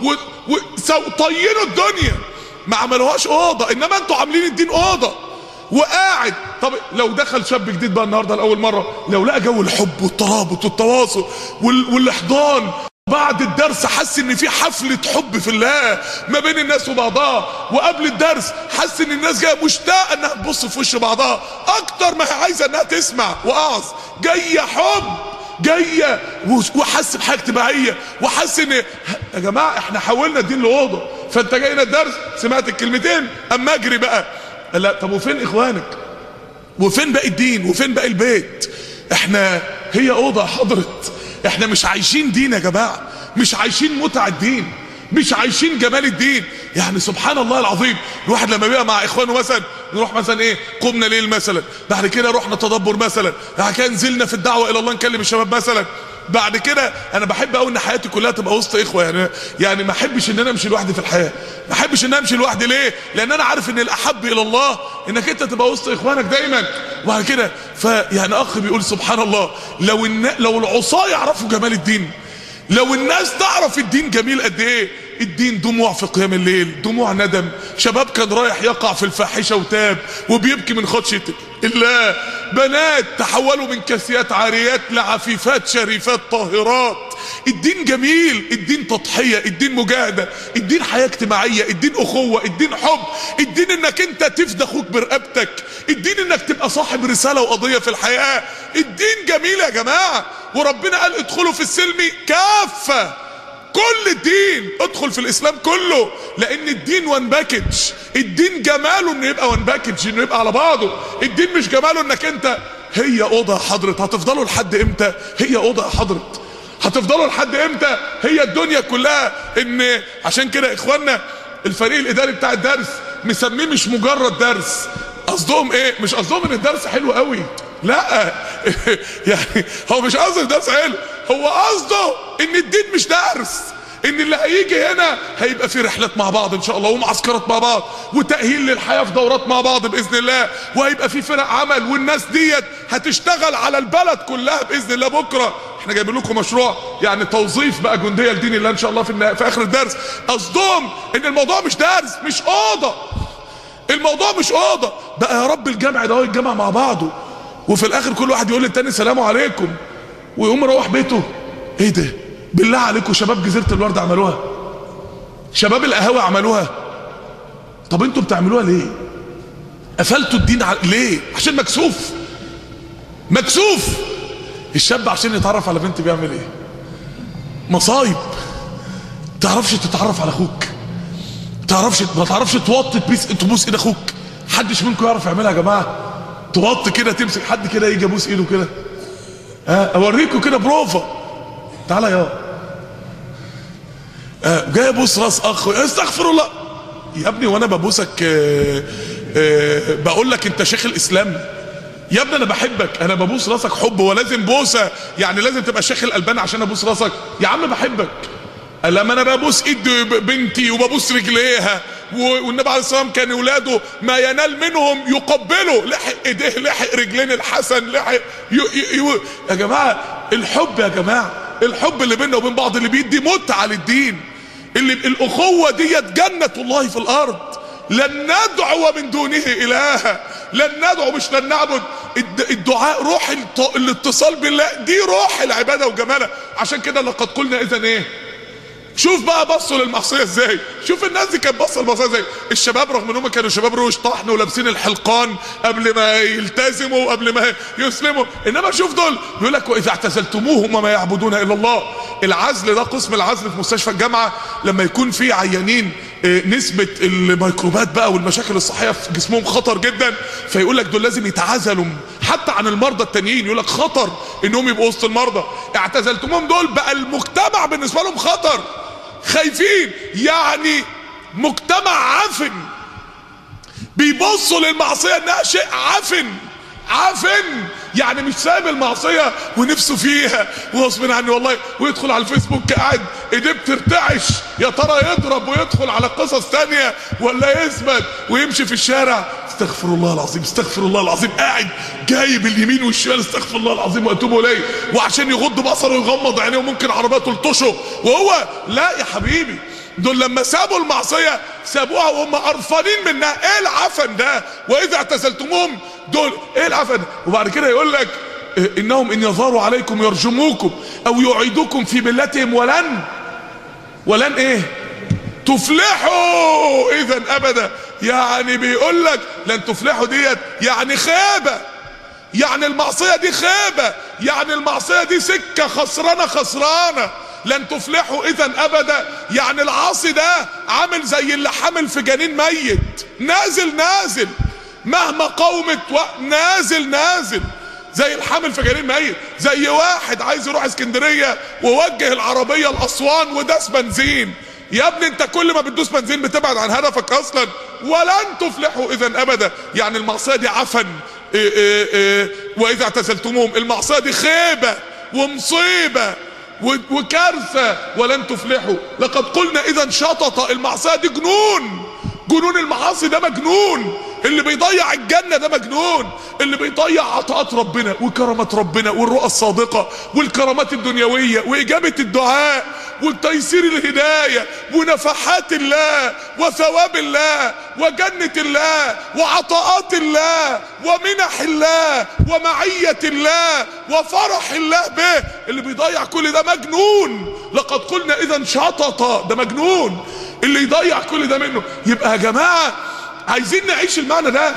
وطينوا الدنيا ما عملوهاش اوضه انما انتوا عاملين الدين اوضه وقاعد طب لو دخل شاب جديد بقى النهارده لاول مره لو لقى جو الحب والترابط والتواصل وال... والاحضان بعد الدرس حس ان في حفلة حب في الله ما بين الناس وبعضها وقبل الدرس حس ان الناس جايه مشتاقه انها تبص في وش بعضها اكتر ما هي عايزه انها تسمع واعظ جايه حب جايه وحس بحاجه اجتماعيه وحس ان يا جماعه احنا حولنا الدين لاوضه فانت جاي هنا الدرس سمعت الكلمتين اما اجري بقى لا طب وفين اخوانك وفين باقي الدين وفين باقي البيت احنا هي اوضه حضرت احنا مش عايشين دين يا جماعه مش عايشين متع الدين مش عايشين جمال الدين يعني سبحان الله العظيم الواحد لما بيبقى مع اخوانه مثلا نروح مثلا ايه قمنا ليل مثلا بعد كده رحنا تدبر مثلا بعد كده نزلنا في الدعوه الى الله نكلم الشباب مثلا بعد كده انا بحب قوي ان حياتي كلها تبقى وسط اخوه يعني يعني ما احبش ان انا امشي لوحدي في الحياه ما احبش ان امشي لوحدي ليه لان انا عارف ان الاحب الى الله انك انت تبقى وسط اخوانك دايما وبعد كده فيعني اخ بيقول سبحان الله لو الن... لو العصاه يعرفوا جمال الدين لو الناس تعرف الدين جميل قد ايه الدين دموع في قيام الليل دموع ندم شباب كان رايح يقع في الفاحشة وتاب وبيبكي من خدشة الله بنات تحولوا من كاسيات عاريات لعفيفات شريفات طاهرات الدين جميل الدين تضحية الدين مجاهدة الدين حياة اجتماعية الدين اخوة الدين حب الدين انك انت تفدى اخوك برقبتك الدين انك تبقى صاحب رسالة وقضية في الحياة الدين جميل يا جماعة وربنا قال ادخلوا في السلم كافة كل الدين ادخل في الاسلام كله لان الدين وان باكج الدين جماله انه يبقى وان باكج انه يبقى على بعضه الدين مش جماله انك انت هي اوضه حضرت هتفضلوا لحد امتى هي اوضه حضرت هتفضلوا لحد امتى هي الدنيا كلها ان عشان كده اخواننا الفريق الاداري بتاع الدرس مسميه مش مجرد درس قصدهم ايه مش قصدهم ان الدرس حلو قوي لا يعني هو مش قصده الدرس حلو هو قصده ان الدين مش درس ان اللي هيجي هنا هيبقى في رحلات مع بعض ان شاء الله ومعسكرات مع بعض وتأهيل للحياة في دورات مع بعض بإذن الله وهيبقى في فرق عمل والناس ديت هتشتغل على البلد كلها بإذن الله بكرة احنا جايبين لكم مشروع يعني توظيف بقى جندية لدين الله ان شاء الله في, النا... في اخر الدرس قصدهم ان الموضوع مش درس مش اوضة الموضوع مش اوضة بقى يا رب الجامع ده هو يتجمع مع بعضه وفي الاخر كل واحد يقول للتاني سلام عليكم ويقوم يروح بيته ايه ده بالله عليكم شباب جزيرة الورد عملوها شباب القهاوي عملوها طب انتوا بتعملوها ليه قفلتوا الدين ع... ليه عشان مكسوف مكسوف الشاب عشان يتعرف على بنت بيعمل ايه مصايب تعرفش تتعرف على اخوك تعرفش ما تعرفش توطي تبيس تبوس ايد اخوك حدش منكم يعرف يعملها يا جماعه توطي كده تمسك حد كده يجي ابوس ايده كده ها اوريكم كده بروفا تعالى يا آه جاي ابوس راس اخ استغفر الله يا ابني وانا ببوسك آه آه بقول لك انت شيخ الاسلام يا ابني انا بحبك انا ببوس راسك حب ولازم بوسه يعني لازم تبقى شيخ الالباني عشان ابوس راسك يا عم بحبك لما انا ببوس ايد بنتي وببوس رجليها والنبي عليه الصلاه والسلام كان اولاده ما ينال منهم يقبلوا لحق ايديه لحق رجلين الحسن لحق يو يو يا جماعه الحب يا جماعه الحب اللي بيننا وبين بعض اللي بيدي متعه للدين اللي الاخوه ديت جنه الله في الارض لن ندعو من دونه الها لن ندعو مش لن نعبد الدعاء روح الاتصال بالله دي روح العباده وجمالها عشان كده لقد قلنا اذا ايه شوف بقى بصوا للمعصيه ازاي شوف الناس دي كانت بصوا للمعصيه ازاي الشباب رغم ان هم كانوا شباب روش طحن ولابسين الحلقان قبل ما يلتزموا وقبل ما يسلموا انما شوف دول يقول لك واذا اعتزلتموهم ما يعبدون الا الله العزل ده قسم العزل في مستشفى الجامعه لما يكون في عيانين نسبة الميكروبات بقى والمشاكل الصحية في جسمهم خطر جدا فيقول لك دول لازم يتعزلوا حتى عن المرضى التانيين يقول لك خطر انهم يبقوا وسط المرضى اعتزلتموهم دول بقى المجتمع بالنسبة لهم خطر خايفين يعني مجتمع عفن بيبصوا للمعصية انها شيء عفن عفن يعني مش سايب المعصية ونفسه فيها وغصب عني والله ويدخل على الفيسبوك قاعد ايديه بترتعش يا ترى يضرب ويدخل على قصص تانية ولا يثبت ويمشي في الشارع استغفر الله العظيم استغفر الله العظيم قاعد جايب اليمين والشمال استغفر الله العظيم واتوب اليه وعشان يغض بصره ويغمض عينيه وممكن عربيه تلطشه وهو لا يا حبيبي دول لما سابوا المعصية سابوها وهم قرفانين منها ايه العفن ده واذا اعتزلتموهم دول ايه العفن ده وبعد كده يقول لك انهم ان يظهروا عليكم يرجموكم او يعيدوكم في ملتهم ولن ولن ايه تفلحوا اذا ابدا يعني بيقول لك لن تفلحوا ديت يعني خيبه يعني المعصيه دي خيبه يعني المعصيه دي سكه خسرانه خسرانه لن تفلحوا اذا ابدا يعني العاصي ده عامل زي اللي حامل في جنين ميت نازل نازل مهما قومت و... نازل نازل زي الحامل في جنين ميت زي واحد عايز يروح اسكندريه ووجه العربيه لاسوان وداس بنزين يا ابني انت كل ما بتدوس بنزين بتبعد عن هدفك اصلا ولن تفلحوا اذا ابدا يعني المعصيه دي عفن إيه إيه إيه واذا اعتزلتموهم المعصيه دي خيبه ومصيبة و- وكارثة ولن تفلحوا لقد قلنا اذا شطط المعصية دي جنون جنون المعاصي ده مجنون اللي بيضيع الجنة ده مجنون اللي بيضيع عطاءات ربنا وكرامات ربنا والرؤى الصادقة والكرامات الدنيوية وإجابة الدعاء وتيسير الهداية ونفحات الله وثواب الله وجنة الله وعطاءات الله ومنح الله ومعية الله وفرح الله به اللي بيضيع كل ده مجنون لقد قلنا إذا شطط ده مجنون اللي يضيع كل ده منه يبقى يا جماعة عايزين نعيش المعنى ده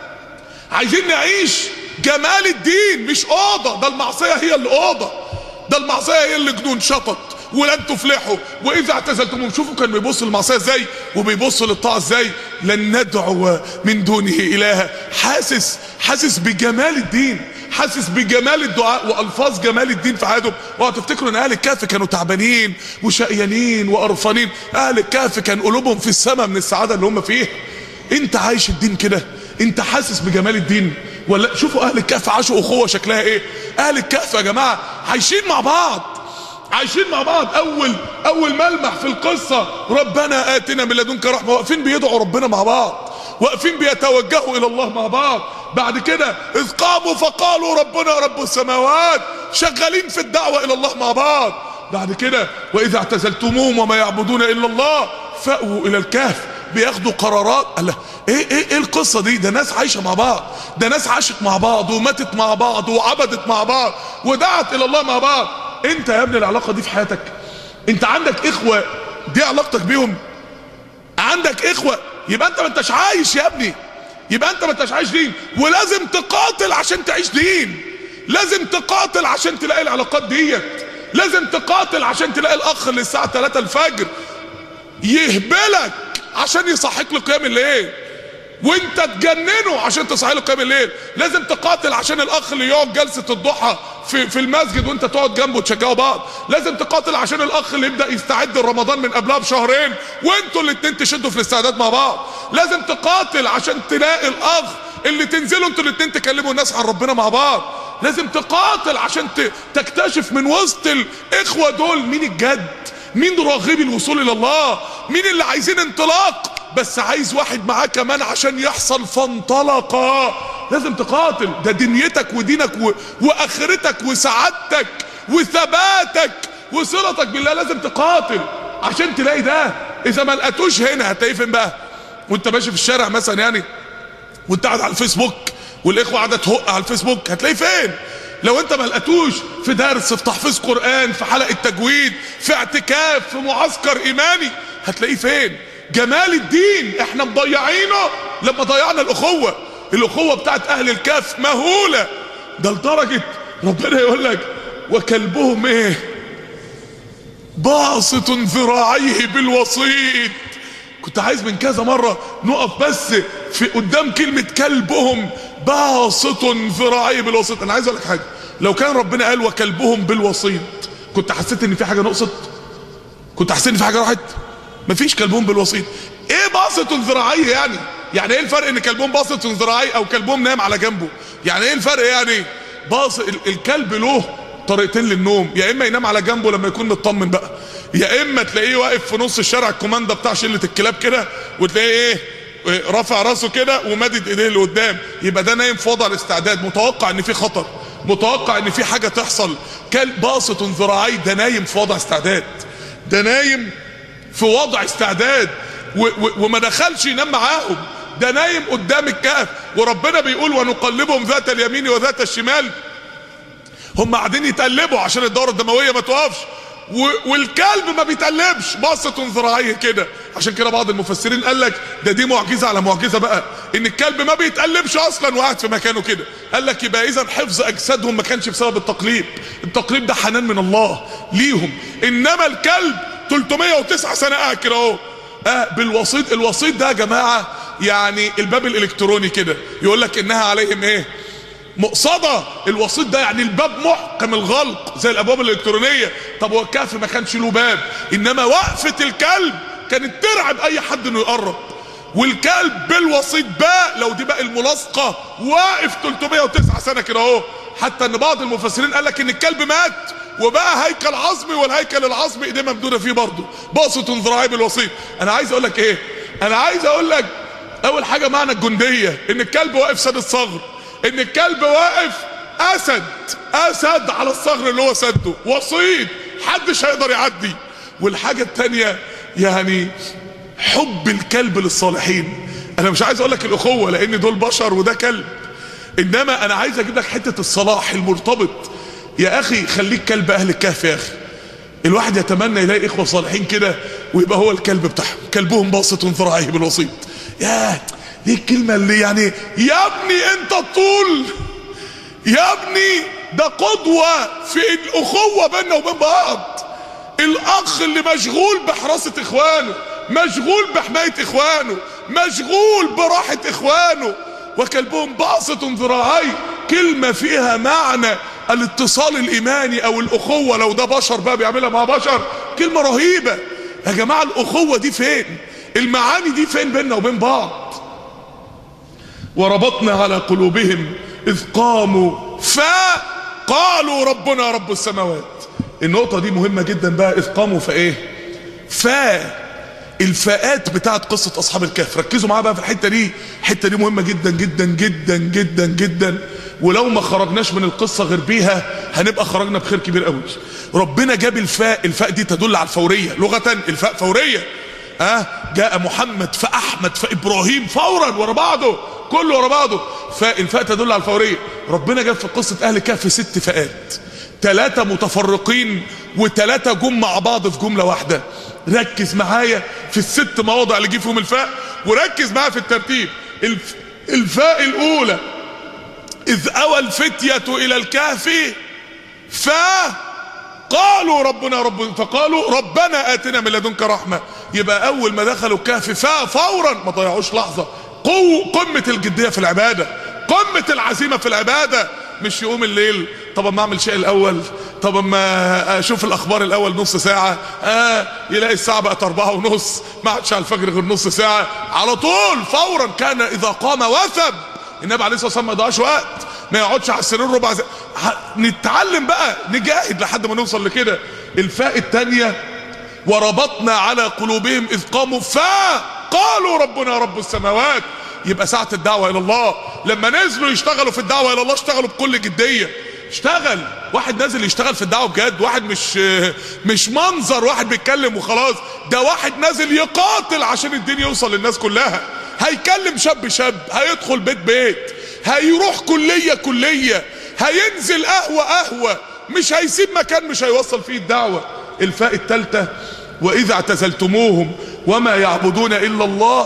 عايزين نعيش جمال الدين مش اوضه ده المعصيه هي اللي اوضه ده المعصيه هي اللي جنون شطط ولن تفلحوا واذا اعتزلتموهم شوفوا كان بيبص للمعصيه ازاي وبيبص للطاعه ازاي لن ندعو من دونه الها حاسس حاسس بجمال الدين حاسس بجمال الدعاء والفاظ جمال الدين في حياتهم وهتفتكروا ان اهل الكهف كانوا تعبانين وشقيانين وقرفانين اهل الكهف كان قلوبهم في السماء من السعاده اللي هم فيها انت عايش الدين كده انت حاسس بجمال الدين ولا شوفوا اهل الكهف عاشوا اخوه شكلها ايه اهل الكهف يا جماعه عايشين مع بعض عايشين مع بعض اول اول ملمح في القصه ربنا اتنا من لدنك رحمه واقفين بيدعوا ربنا مع بعض واقفين بيتوجهوا الى الله مع بعض بعد كده اذ قاموا فقالوا ربنا رب السماوات شغالين في الدعوه الى الله مع بعض بعد كده واذا اعتزلتموهم وما يعبدون الا الله فاووا الى الكهف بياخدوا قرارات الله ايه ايه ايه القصه دي ده ناس عايشه مع بعض ده ناس عاشت مع بعض وماتت مع بعض وعبدت مع بعض ودعت الى الله مع بعض انت يا ابني العلاقه دي في حياتك انت عندك اخوه دي علاقتك بيهم عندك اخوه يبقى انت ما انتش عايش يا ابني يبقى انت ما انتش عايش دين ولازم تقاتل عشان تعيش دين لازم تقاتل عشان تلاقي العلاقات ديت لازم تقاتل عشان تلاقي الاخ اللي الساعه 3 الفجر يهبلك عشان يصحيك لقيام الليل وانت تجننه عشان تصحي له قيام الليل لازم تقاتل عشان الاخ اللي يقعد جلسه الضحى في في المسجد وانت تقعد جنبه تشجعوا بعض لازم تقاتل عشان الاخ اللي يبدا يستعد لرمضان من قبلها بشهرين وانتوا الاثنين تشدوا في الاستعداد مع بعض لازم تقاتل عشان تلاقي الاخ اللي تنزلوا انتوا الاثنين تكلموا الناس عن ربنا مع بعض لازم تقاتل عشان ت- تكتشف من وسط الاخوه دول مين الجد مين راغبي الوصول الى الله مين اللي عايزين انطلاق بس عايز واحد معاه كمان عشان يحصل فانطلقه لازم تقاتل ده دنيتك ودينك و... واخرتك وسعادتك وثباتك وصلتك بالله لازم تقاتل عشان تلاقي ده اذا ما لقيتوش هنا هتلاقيه فين بقى وانت ماشي في الشارع مثلا يعني وانت قاعد على الفيسبوك والاخوه قاعده تهق على الفيسبوك هتلاقيه فين لو انت ما لقيتوش في درس في تحفيظ قران في حلقه تجويد في اعتكاف في معسكر ايماني هتلاقيه فين جمال الدين احنا مضيعينه لما ضيعنا الاخوه الاخوه بتاعت اهل الكهف مهوله ده لدرجه ربنا يقول لك وكلبهم ايه باسط ذراعيه بالوسيط كنت عايز من كذا مرة نقف بس في قدام كلمة كلبهم باسط ذراعيه بالوسيط انا عايز اقول لك حاجة لو كان ربنا قال وكلبهم بالوسيط كنت حسيت ان في حاجة نقصت كنت حسيت ان في حاجة راحت مفيش كلبهم بالوسيط ايه باسط ذراعيه يعني يعني ايه الفرق ان كلبهم باسط ذراعيه او كلبهم نايم على جنبه يعني ايه الفرق يعني باص ال- الكلب له طريقتين للنوم يا اما ينام على جنبه لما يكون مطمن بقى يا اما تلاقيه واقف في نص الشارع الكوماندا بتاع شله الكلاب كده وتلاقيه ايه إيه، رافع راسه كده ومادد ايديه لقدام يبقى ده نايم في وضع الاستعداد متوقع ان في خطر متوقع ان في حاجه تحصل كلب باسط ذراعيه ده نايم في وضع استعداد ده نايم في وضع استعداد و و وما دخلش ينام معاهم ده نايم قدام الكهف وربنا بيقول ونقلبهم ذات اليمين وذات الشمال هم قاعدين يتقلبوا عشان الدورة الدموية ما توقفش و- والكلب ما بيتقلبش بسط ذراعيه كده عشان كده بعض المفسرين قال لك ده دي معجزة على معجزة بقى ان الكلب ما بيتقلبش اصلا وقاعد في مكانه كده قال لك يبقى اذا حفظ اجسادهم ما كانش بسبب التقليب التقليب ده حنان من الله ليهم انما الكلب 309 سنة قاعد كده اهو آه بالوسيط الوسيط ده يا جماعة يعني الباب الالكتروني كده يقول لك انها عليهم ايه مقصدة الوسيط ده يعني الباب محكم الغلق زي الابواب الالكترونية طب هو الكهف ما كانش له باب انما وقفة الكلب كانت ترعب اي حد انه يقرب والكلب بالوسيط باء لو دي بقى الملاصقة واقف 309 سنة كده اهو حتى ان بعض المفسرين قال لك ان الكلب مات وبقى هيكل عظمي والهيكل العظمي ايديه ممدوده فيه برضه باسط ذراعي بالوسيط انا عايز اقول لك ايه انا عايز اقول لك اول حاجه معنى الجنديه ان الكلب واقف سد الصغر ان الكلب واقف اسد اسد على الصغر اللي هو سده وسيط محدش هيقدر يعدي والحاجه الثانيه يعني حب الكلب للصالحين انا مش عايز اقول لك الاخوه لان دول بشر وده كلب انما انا عايز اجيب لك حته الصلاح المرتبط يا اخي خليك كلب اهل الكهف يا اخي الواحد يتمنى يلاقي اخوه صالحين كده ويبقى هو الكلب بتاعهم كلبهم باسط ذراعيه بالوسيط يا دي الكلمه اللي يعني يا ابني انت الطول يا ابني ده قدوه في الاخوه بيننا وبين بعض الاخ اللي مشغول بحراسه اخوانه مشغول بحمايه اخوانه مشغول براحه اخوانه وكلبهم باسط ذراعيه كلمه فيها معنى الاتصال الايماني او الاخوه لو ده بشر بقى بيعملها مع بشر كلمه رهيبه يا جماعه الاخوه دي فين المعاني دي فين بيننا وبين بعض وربطنا على قلوبهم اذ قاموا فقالوا ربنا رب السماوات النقطه دي مهمه جدا بقى اذ قاموا فايه فا الفاءات بتاعت قصة أصحاب الكهف ركزوا معايا بقى في الحتة دي الحتة دي مهمة جدا جدا جدا جدا جدا ولو ما خرجناش من القصة غير بيها هنبقى خرجنا بخير كبير قوي ربنا جاب الفاء الفاء دي تدل على الفورية لغة الفاء فورية ها أه؟ جاء محمد فأحمد فإبراهيم فورا ورا بعضه كله ورا بعضه فالفاء تدل على الفورية ربنا جاب في قصة أهل الكهف ست فاءات ثلاثة متفرقين وثلاثة جم مع بعض في جملة واحدة ركز معايا في الست مواضع اللي جه فيهم الفاء وركز معايا في الترتيب الف... الفاء الاولى اذ اوى الفتية الى الكهف فقالوا ربنا رب فقالوا ربنا اتنا من لدنك رحمة يبقى اول ما دخلوا الكهف فاء فورا ما ضيعوش لحظة قو قمة الجدية في العبادة قمة العزيمة في العبادة مش يقوم الليل طب ما اعمل شيء الاول طب ما اشوف الاخبار الاول نص ساعة اه يلاقي الساعة بقت اربعة ونص ما عادش على الفجر غير نص ساعة على طول فورا كان اذا قام وثب النبي عليه الصلاة والسلام ما يضيعش وقت ما يقعدش على السرير ربع ساعة نتعلم بقى نجاهد لحد ما نوصل لكده الفاء الثانية وربطنا على قلوبهم اذ قاموا فقالوا ربنا رب السماوات يبقى ساعة الدعوة الى الله لما نزلوا يشتغلوا في الدعوة الى الله اشتغلوا بكل جدية اشتغل واحد نازل يشتغل في الدعوة بجد واحد مش مش منظر واحد بيتكلم وخلاص ده واحد نازل يقاتل عشان الدين يوصل للناس كلها هيكلم شاب شاب هيدخل بيت بيت هيروح كلية كلية هينزل قهوة قهوة مش هيسيب مكان مش هيوصل فيه الدعوة الفاء الثالثة واذا اعتزلتموهم وما يعبدون الا الله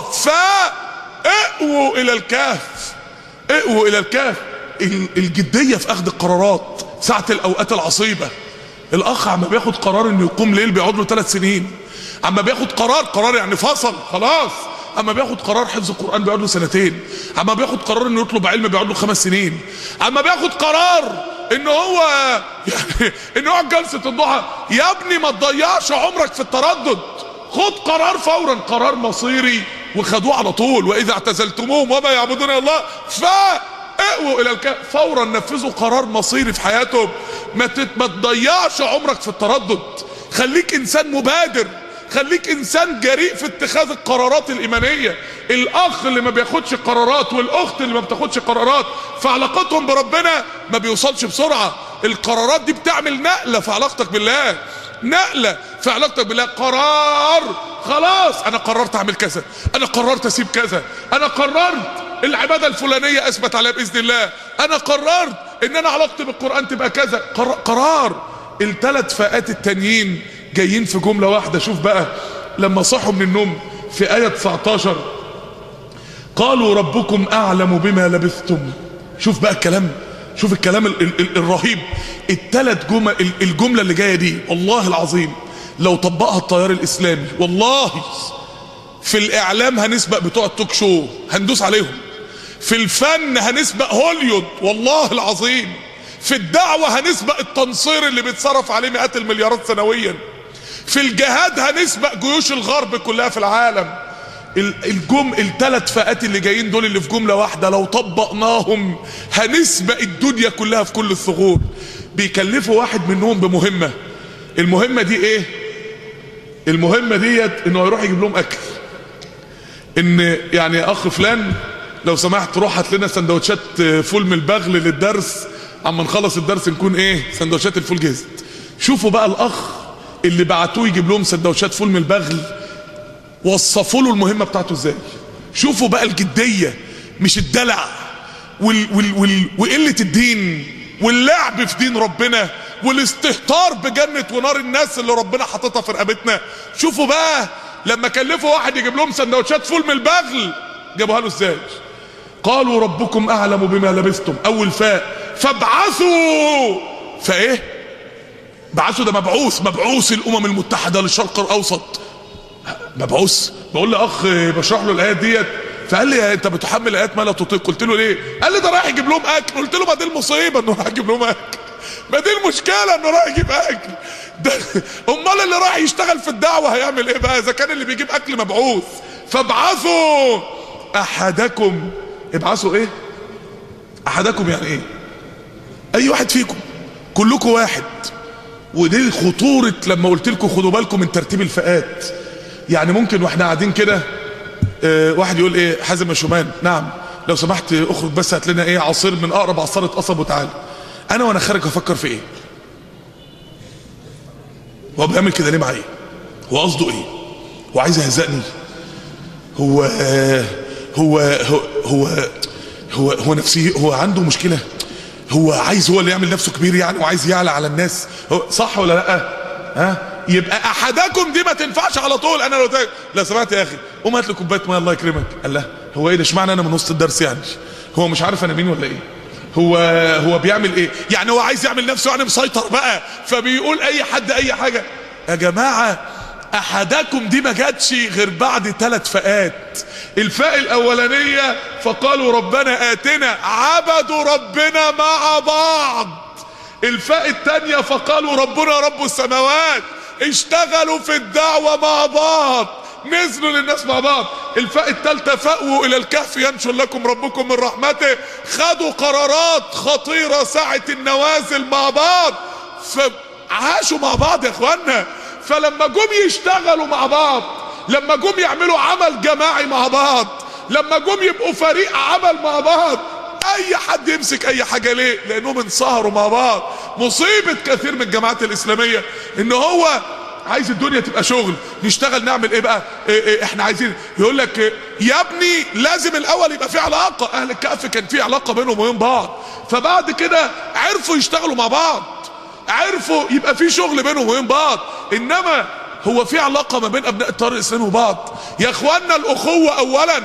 فاقووا الى الكهف اقووا الى الكهف الجدية في اخذ القرارات ساعة الاوقات العصيبة الاخ عما بياخد قرار انه يقوم ليل بيقعد له ثلاث سنين عما بياخد قرار قرار يعني فصل خلاص اما بياخد قرار حفظ القرآن بيقعد له سنتين اما بياخد قرار انه يطلب علم بيقعد له خمس سنين اما بياخد قرار ان هو يعني ان هو جلسة الضحى يا ابني ما تضيعش عمرك في التردد خد قرار فورا قرار مصيري وخدوه على طول واذا اعتزلتموهم وما يعبدون الله فاقووا الى الكهف فورا نفذوا قرار مصيري في حياتهم ما ما تضيعش عمرك في التردد خليك انسان مبادر خليك انسان جريء في اتخاذ القرارات الايمانيه الاخ اللي ما بياخدش قرارات والاخت اللي ما بتاخدش قرارات في علاقتهم بربنا ما بيوصلش بسرعه القرارات دي بتعمل نقله في علاقتك بالله نقله في علاقتك بالله قرار خلاص انا قررت اعمل كذا انا قررت اسيب كذا انا قررت العباده الفلانيه اثبت عليها باذن الله انا قررت ان انا علاقتي بالقران تبقى كذا قرار الثلاث فئات التانيين جايين في جملة واحدة شوف بقى لما صحوا من النوم في آية 19 قالوا ربكم أعلم بما لبثتم شوف بقى الكلام شوف الكلام ال ال الرهيب الثلاث جمل الجملة اللي جاية دي والله العظيم لو طبقها التيار الإسلامي والله في الإعلام هنسبق بتوع التوك شو هندوس عليهم في الفن هنسبق هوليود والله العظيم في الدعوة هنسبق التنصير اللي بيتصرف عليه مئات المليارات سنويا في الجهاد هنسبق جيوش الغرب كلها في العالم الجم الثلاث فئات اللي جايين دول اللي في جملة واحدة لو طبقناهم هنسبق الدنيا كلها في كل الثغور بيكلفوا واحد منهم بمهمة المهمة دي ايه المهمة ديت انه يروح يجيب لهم اكل ان يعني يا اخ فلان لو سمحت روح هات لنا سندوتشات فول من البغل للدرس اما نخلص الدرس نكون ايه سندوتشات الفول جهزت شوفوا بقى الاخ اللي بعتوه يجيب لهم سندوتشات فول من البغل وصفوا له المهمه بتاعته ازاي شوفوا بقى الجديه مش الدلع وال وال وال وقله الدين واللعب في دين ربنا والاستهتار بجنه ونار الناس اللي ربنا حاططها في رقبتنا شوفوا بقى لما كلفوا واحد يجيب لهم سندوتشات فول من البغل جابوها له ازاي قالوا ربكم اعلم بما لبثتم اول فاء فابعثوا فايه بعثوا ده مبعوث مبعوث الامم المتحده للشرق الاوسط مبعوث بقول لاخ بشرح له الايات ديت فقال لي انت بتحمل ايات ما لا تطيق قلت له ليه قال لي ده رايح يجيب لهم اكل قلت له ما دي المصيبه انه رايح يجيب لهم اكل ما دي المشكله انه رايح يجيب اكل ده امال اللي رايح يشتغل في الدعوه هيعمل ايه بقى اذا كان اللي بيجيب اكل مبعوث فابعثوا احدكم ابعثوا ايه احدكم يعني ايه اي واحد فيكم كلكم واحد ودي خطورة لما قلت لكم خدوا بالكم من ترتيب الفئات يعني ممكن واحنا قاعدين كده اه واحد يقول ايه حازم شومان نعم لو سمحت اخرج بس هات لنا ايه عصير من اقرب عصارة قصب وتعالى انا وانا خارج افكر في ايه هو بيعمل كده ليه معايا هو قصده ايه هو عايز يهزقني هو آه هو هو هو هو, هو نفسي هو عنده مشكله هو عايز هو اللي يعمل نفسه كبير يعني وعايز يعلى على الناس هو صح ولا لا ها يبقى احدكم دي ما تنفعش على طول انا لو تاك... لا سمعت يا اخي قوم هات لي كوبايه ميه الله يكرمك قال لا هو ايه ده اشمعنى انا من وسط الدرس يعني هو مش عارف انا مين ولا ايه هو هو بيعمل ايه يعني هو عايز يعمل نفسه يعني مسيطر بقى فبيقول اي حد اي حاجه يا جماعه احدكم دي ما جاتش غير بعد ثلاث فئات الفاء الاولانيه فقالوا ربنا اتنا عبدوا ربنا مع بعض الفاء الثانيه فقالوا ربنا رب السماوات اشتغلوا في الدعوه مع بعض نزلوا للناس مع بعض الفاء الثالثه فاووا الى الكهف ينشر لكم ربكم من رحمته خدوا قرارات خطيره ساعه النوازل مع بعض فعاشوا مع بعض يا اخوانا فلما جم يشتغلوا مع بعض لما جم يعملوا عمل جماعي مع بعض لما جم يبقوا فريق عمل مع بعض اي حد يمسك اي حاجه ليه لانهم انصهروا مع بعض مصيبه كثير من الجماعات الاسلاميه ان هو عايز الدنيا تبقى شغل نشتغل نعمل ايه بقى إيه إيه احنا عايزين يقول لك إيه يا ابني لازم الاول يبقى في علاقه اهل الكهف كان في علاقه بينهم وبين بعض فبعد كده عرفوا يشتغلوا مع بعض عرفوا يبقى في شغل بينهم وبين بعض انما هو في علاقة ما بين ابناء الطريق الاسلامي وبعض يا اخوانا الاخوة اولا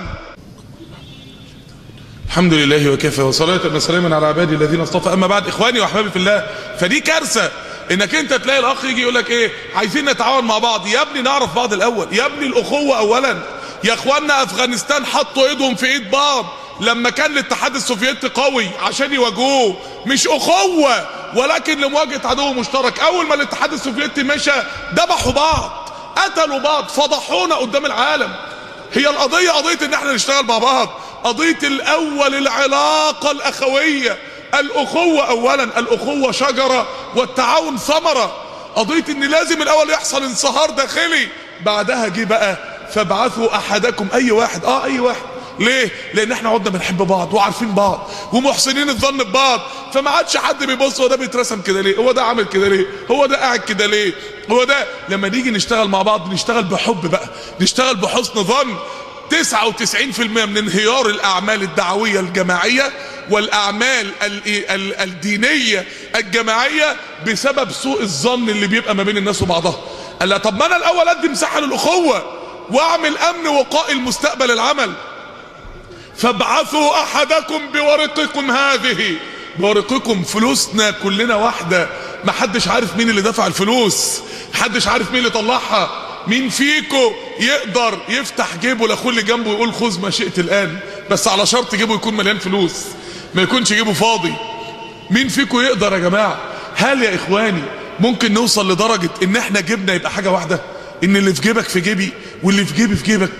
الحمد لله وكفى وصلاة وسلاما على عبادي الذين اصطفى اما بعد اخواني واحبابي في الله فدي كارثة انك انت تلاقي الاخ يجي يقول لك ايه عايزين نتعاون مع بعض يا ابني نعرف بعض الاول يا ابني الاخوة اولا يا اخوانا افغانستان حطوا ايدهم في ايد بعض لما كان الاتحاد السوفيتي قوي عشان يواجهوه مش اخوة ولكن لمواجهة عدو مشترك اول ما الاتحاد السوفيتي مشى ذبحوا بعض قتلوا بعض فضحونا قدام العالم هي القضية قضية ان احنا نشتغل مع بعض قضية الاول العلاقة الاخوية الاخوة اولا الاخوة شجرة والتعاون ثمرة قضية ان لازم الاول يحصل انصهار داخلي بعدها جه بقى فابعثوا احدكم اي واحد اه اي واحد ليه؟ لان احنا قعدنا بنحب بعض وعارفين بعض ومحسنين الظن ببعض فما عادش حد بيبص هو ده بيترسم كده ليه؟ هو ده عامل كده ليه؟ هو ده قاعد كده ليه؟ هو ده لما نيجي نشتغل مع بعض نشتغل بحب بقى نشتغل بحسن ظن 99% من انهيار الاعمال الدعويه الجماعيه والاعمال ال ال الدينيه الجماعيه بسبب سوء الظن اللي بيبقى ما بين الناس وبعضها قال لا طب ما انا الاول ادي مساحه للاخوه واعمل امن وقائي المستقبل العمل فابعثوا احدكم بورقكم هذه بورقكم فلوسنا كلنا واحده ما حدش عارف مين اللي دفع الفلوس محدش عارف مين اللي طلعها مين فيكو يقدر يفتح جيبه لاخوه اللي جنبه ويقول خذ ما شئت الان بس على شرط جيبه يكون مليان فلوس ما يكونش جيبه فاضي مين فيكو يقدر يا جماعه هل يا اخواني ممكن نوصل لدرجه ان احنا جبنا يبقى حاجه واحده ان اللي في جيبك في جيبي واللي في جيبي في جيبك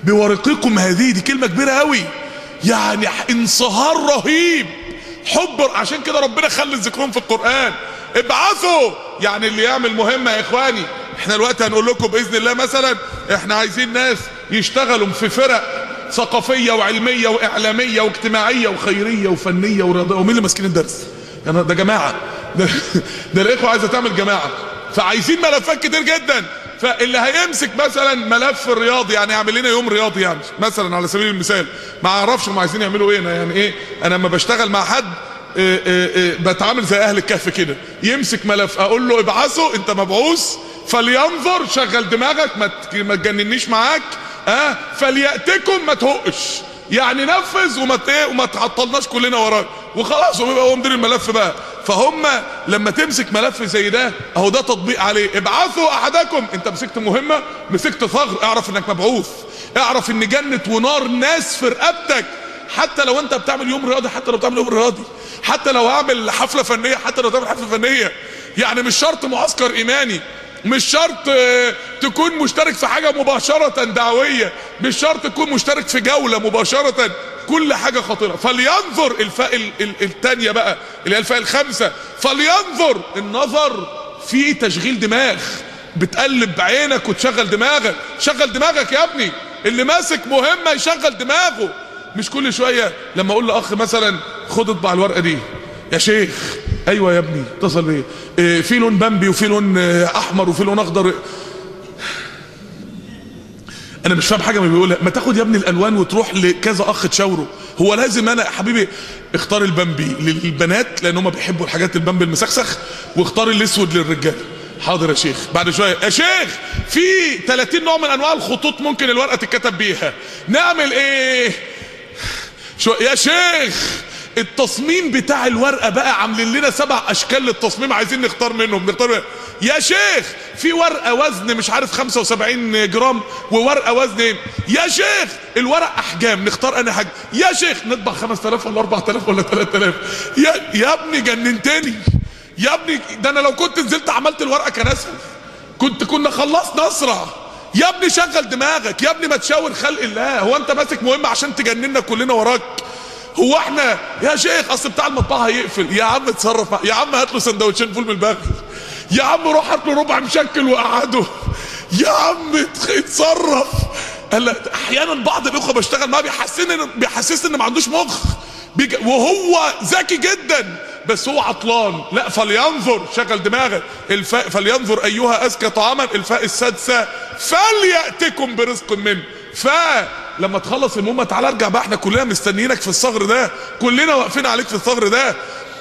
بورقكم هذه دي كلمة كبيرة قوي يعني انصهار رهيب حب عشان كده ربنا خلي ذكرهم في القرآن ابعثوا يعني اللي يعمل مهمة يا اخواني احنا دلوقتي هنقول لكم باذن الله مثلا احنا عايزين ناس يشتغلوا في فرق ثقافية وعلمية واعلامية واجتماعية وخيرية وفنية ورياضية ومين اللي ماسكين الدرس يعني ده جماعة ده, ده الاخوة عايزة تعمل جماعة فعايزين ملفات كتير جدا فاللي هيمسك مثلا ملف الرياضي يعني يعمل لنا يوم رياضي يعني مثلا على سبيل المثال ما اعرفش هم عايزين يعملوا ايه أنا يعني ايه انا لما بشتغل مع حد إيه إيه إيه بتعامل زي اهل الكهف كده يمسك ملف اقول له ابعثه انت مبعوث فلينظر شغل دماغك ما ما تجننيش معاك اه فلياتكم ما تهقش يعني نفذ وما ايه وما تعطلناش كلنا وراك وخلاص وبيبقى هو مدير الملف بقى فهم لما تمسك ملف زي ده اهو ده تطبيق عليه ابعثوا احدكم انت مسكت مهمه مسكت ثغر اعرف انك مبعوث اعرف ان جنه ونار ناس في رقبتك حتى لو انت بتعمل يوم رياضي حتى لو بتعمل يوم رياضي حتى لو هعمل حفله فنيه حتى لو تعمل حفله فنيه يعني مش شرط معسكر ايماني مش شرط تكون مشترك في حاجة مباشرة دعوية مش شرط تكون مشترك في جولة مباشرة كل حاجة خطيرة فلينظر الفاء الثانية بقى اللي هي الفاء الخامسة فلينظر النظر فيه تشغيل دماغ بتقلب بعينك وتشغل دماغك شغل دماغك يا ابني اللي ماسك مهمة يشغل دماغه مش كل شوية لما اقول لاخ مثلا خد اطبع الورقة دي يا شيخ ايوه يا ابني اتصل بيا إيه في لون بامبي وفي لون احمر وفي لون اخضر انا مش فاهم حاجه ما بيقولها ما تاخد يا ابني الالوان وتروح لكذا اخ تشاوره هو لازم انا يا حبيبي اختار البامبي للبنات لان هم بيحبوا الحاجات البامبي المسخسخ واختار الاسود للرجال حاضر يا شيخ بعد شويه يا شيخ في 30 نوع من انواع الخطوط ممكن الورقه تتكتب بيها نعمل ايه شو يا شيخ التصميم بتاع الورقه بقى عاملين لنا سبع اشكال للتصميم عايزين نختار منهم نختار منهم. يا شيخ في ورقه وزن مش عارف 75 جرام وورقه وزن ايه يا شيخ الورق احجام نختار انا حاجه يا شيخ نطبع 5000 ولا 4000 ولا 3000 يا يا ابني جننتني يا ابني ده انا لو كنت نزلت عملت الورقه كان اسهل كنت كنا خلصنا اسرع يا ابني شغل دماغك يا ابني ما تشاور خلق الله هو انت ماسك مهمه عشان تجننا كلنا وراك هو احنا يا شيخ اصل بتاع المطبعه هيقفل يا عم اتصرف مع... يا عم هات له سندوتشين فول بالبغل يا عم روح هات له ربع مشكل وقعده يا عم اتصرف قال احيانا بعض الاخوه بشتغل معاه بيحسسني بيحسسني ان ما عندوش مخ بيج... وهو ذكي جدا بس هو عطلان لا فلينظر شغل دماغك الفاء فلينظر ايها ازكى طعاما الفاء السادسه فلياتكم برزق منه فلما تخلص المهمه تعالى ارجع بقى احنا كلنا مستنيينك في الثغر ده كلنا واقفين عليك في الثغر ده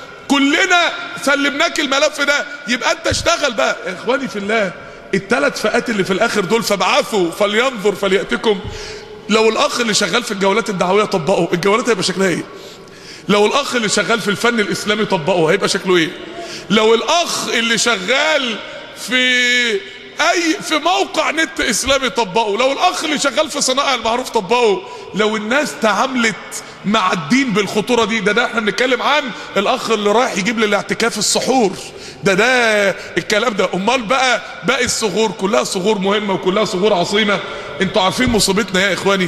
كلنا سلمناك الملف ده يبقى انت اشتغل بقى يا اخواني في الله الثلاث فئات اللي في الاخر دول فابعثوا فلينظر فلياتكم لو الاخ اللي شغال في الجولات الدعويه طبقه الجولات هيبقى شكلها ايه لو الاخ اللي شغال في الفن الاسلامي طبقه هيبقى شكله ايه لو الاخ اللي شغال في اي في موقع نت اسلامي طبقه لو الاخ اللي شغال في صناعه المعروف طبقه لو الناس تعاملت مع الدين بالخطوره دي ده ده احنا بنتكلم عن الاخ اللي رايح يجيب للاعتكاف السحور ده ده الكلام ده امال بقى باقي الصغور كلها صغور مهمه وكلها صغور عظيمه انتوا عارفين مصيبتنا يا اخواني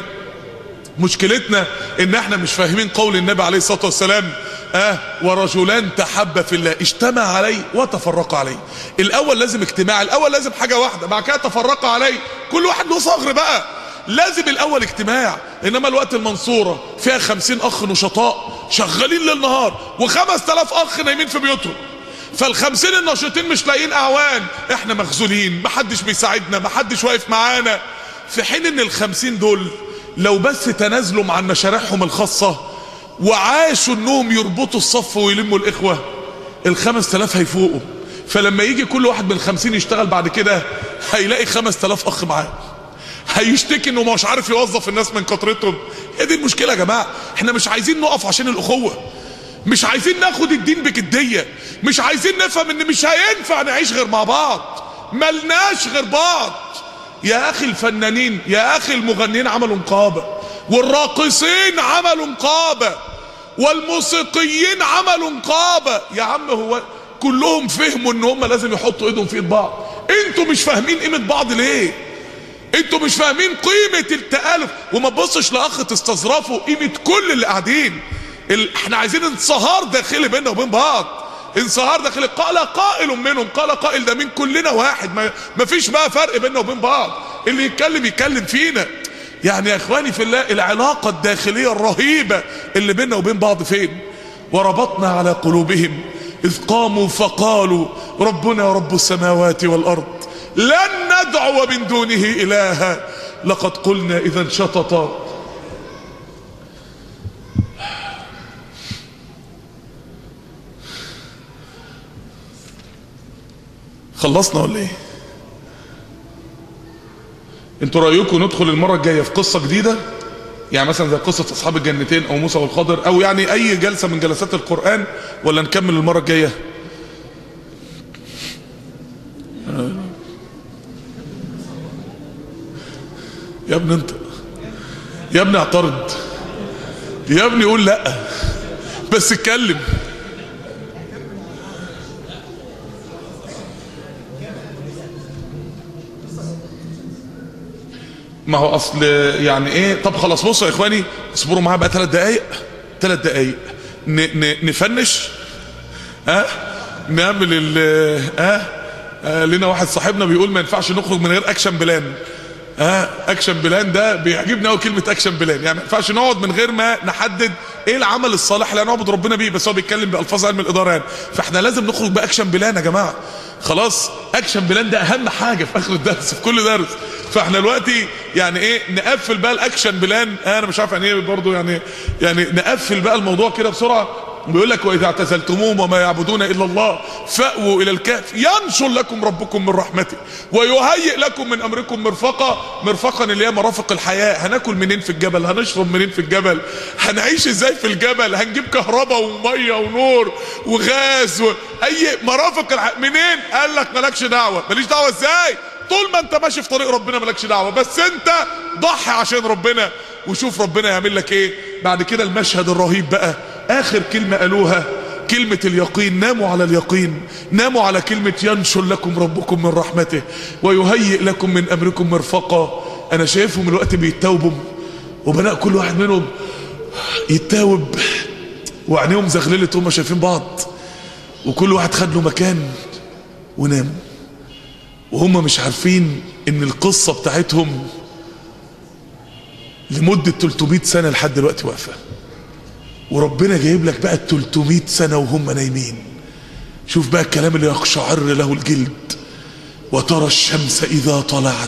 مشكلتنا ان احنا مش فاهمين قول النبي عليه الصلاه والسلام اه ورجلان تحب في الله اجتمع عليه وتفرقا عليه الاول لازم اجتماع الاول لازم حاجه واحده بعد كده تفرقا عليه كل واحد له صغر بقى لازم الاول اجتماع انما الوقت المنصوره فيها خمسين اخ نشطاء شغالين ليل نهار وخمس تلاف اخ نايمين في بيوتهم فالخمسين النشيطين مش لاقيين اعوان احنا مخزولين محدش بيساعدنا محدش واقف معانا في حين ان الخمسين دول لو بس تنازلوا عن مشاريعهم الخاصة وعاشوا انهم يربطوا الصف ويلموا الاخوة الخمس تلاف هيفوقوا فلما يجي كل واحد من الخمسين يشتغل بعد كده هيلاقي خمس تلاف اخ معاه هيشتكي انه مش عارف يوظف الناس من كترتهم هي دي المشكلة يا جماعة احنا مش عايزين نقف عشان الاخوة مش عايزين ناخد الدين بجدية مش عايزين نفهم ان مش هينفع نعيش غير مع بعض ملناش غير بعض يا اخي الفنانين يا اخي المغنيين عملوا نقابة والراقصين عملوا نقابة والموسيقيين عملوا نقابة يا عم هو كلهم فهموا ان هم لازم يحطوا ايدهم في ايد بعض انتوا مش فاهمين قيمة بعض ليه انتوا مش فاهمين قيمة التآلف وما تبصش لاخ تستظرفوا قيمة كل اللي قاعدين ال... احنا عايزين انصهار داخلي بيننا وبين بعض انصهار داخلي قال قائل منهم قال قائل ده من كلنا واحد ما, ما فيش بقى فرق بيننا وبين بعض اللي يتكلم يتكلم فينا يعني يا اخواني في الله العلاقة الداخلية الرهيبة اللي بيننا وبين بعض فين وربطنا على قلوبهم اذ قاموا فقالوا ربنا رب السماوات والارض لن ندعو من دونه الها لقد قلنا اذا شططا خلصنا ولا ايه انتوا رايكم ندخل المره الجايه في قصه جديده يعني مثلا زي قصه اصحاب الجنتين او موسى والخضر او يعني اي جلسه من جلسات القران ولا نكمل المره الجايه يا ابني انت يا ابني اعترض يا ابني قول لا بس اتكلم ما هو اصل يعني ايه طب خلاص بصوا يا اخواني اصبروا معايا بقى ثلاث دقايق ثلاث دقايق نفنش ها أه؟ نعمل ال ها أه؟ لنا واحد صاحبنا بيقول ما ينفعش نخرج من غير اكشن بلان ها أه؟ اكشن بلان ده بيعجبني قوي كلمه اكشن بلان يعني ما ينفعش نقعد من غير ما نحدد ايه العمل الصالح اللي هنعبد ربنا بيه بس هو بيتكلم بالفاظ علم الاداره يعني فاحنا لازم نخرج باكشن بلان يا جماعه خلاص اكشن بلان ده اهم حاجه في اخر الدرس في كل درس فاحنا دلوقتي يعني ايه نقفل بقى الاكشن بلان انا مش عارف يعني ايه برضه يعني يعني نقفل بقى الموضوع كده بسرعه بيقول لك واذا اعتزلتموهم وما يعبدون الا الله فاووا الى الكهف ينشر لكم ربكم من رحمته ويهيئ لكم من امركم مرفقا مرفقا اللي هي مرافق الحياه هناكل منين في الجبل هنشرب منين في الجبل هنعيش ازاي في الجبل هنجيب كهرباء وميه ونور وغاز و... اي مرافق الحياه منين قال لك مالكش دعوه ماليش دعوه ازاي طول ما انت ماشي في طريق ربنا مالكش دعوه بس انت ضحي عشان ربنا وشوف ربنا يعمل لك ايه بعد كده المشهد الرهيب بقى اخر كلمه قالوها كلمة اليقين ناموا على اليقين ناموا على كلمة ينشر لكم ربكم من رحمته ويهيئ لكم من امركم مرفقا انا شايفهم الوقت بيتوبوا وبدأ كل واحد منهم يتاوب وعينيهم زغللت وهم شايفين بعض وكل واحد خد له مكان ونام وهم مش عارفين ان القصة بتاعتهم لمدة 300 سنة لحد دلوقتي واقفة وربنا جايب لك بقى 300 سنة وهم نايمين شوف بقى الكلام اللي يقشعر له الجلد وترى الشمس إذا طلعت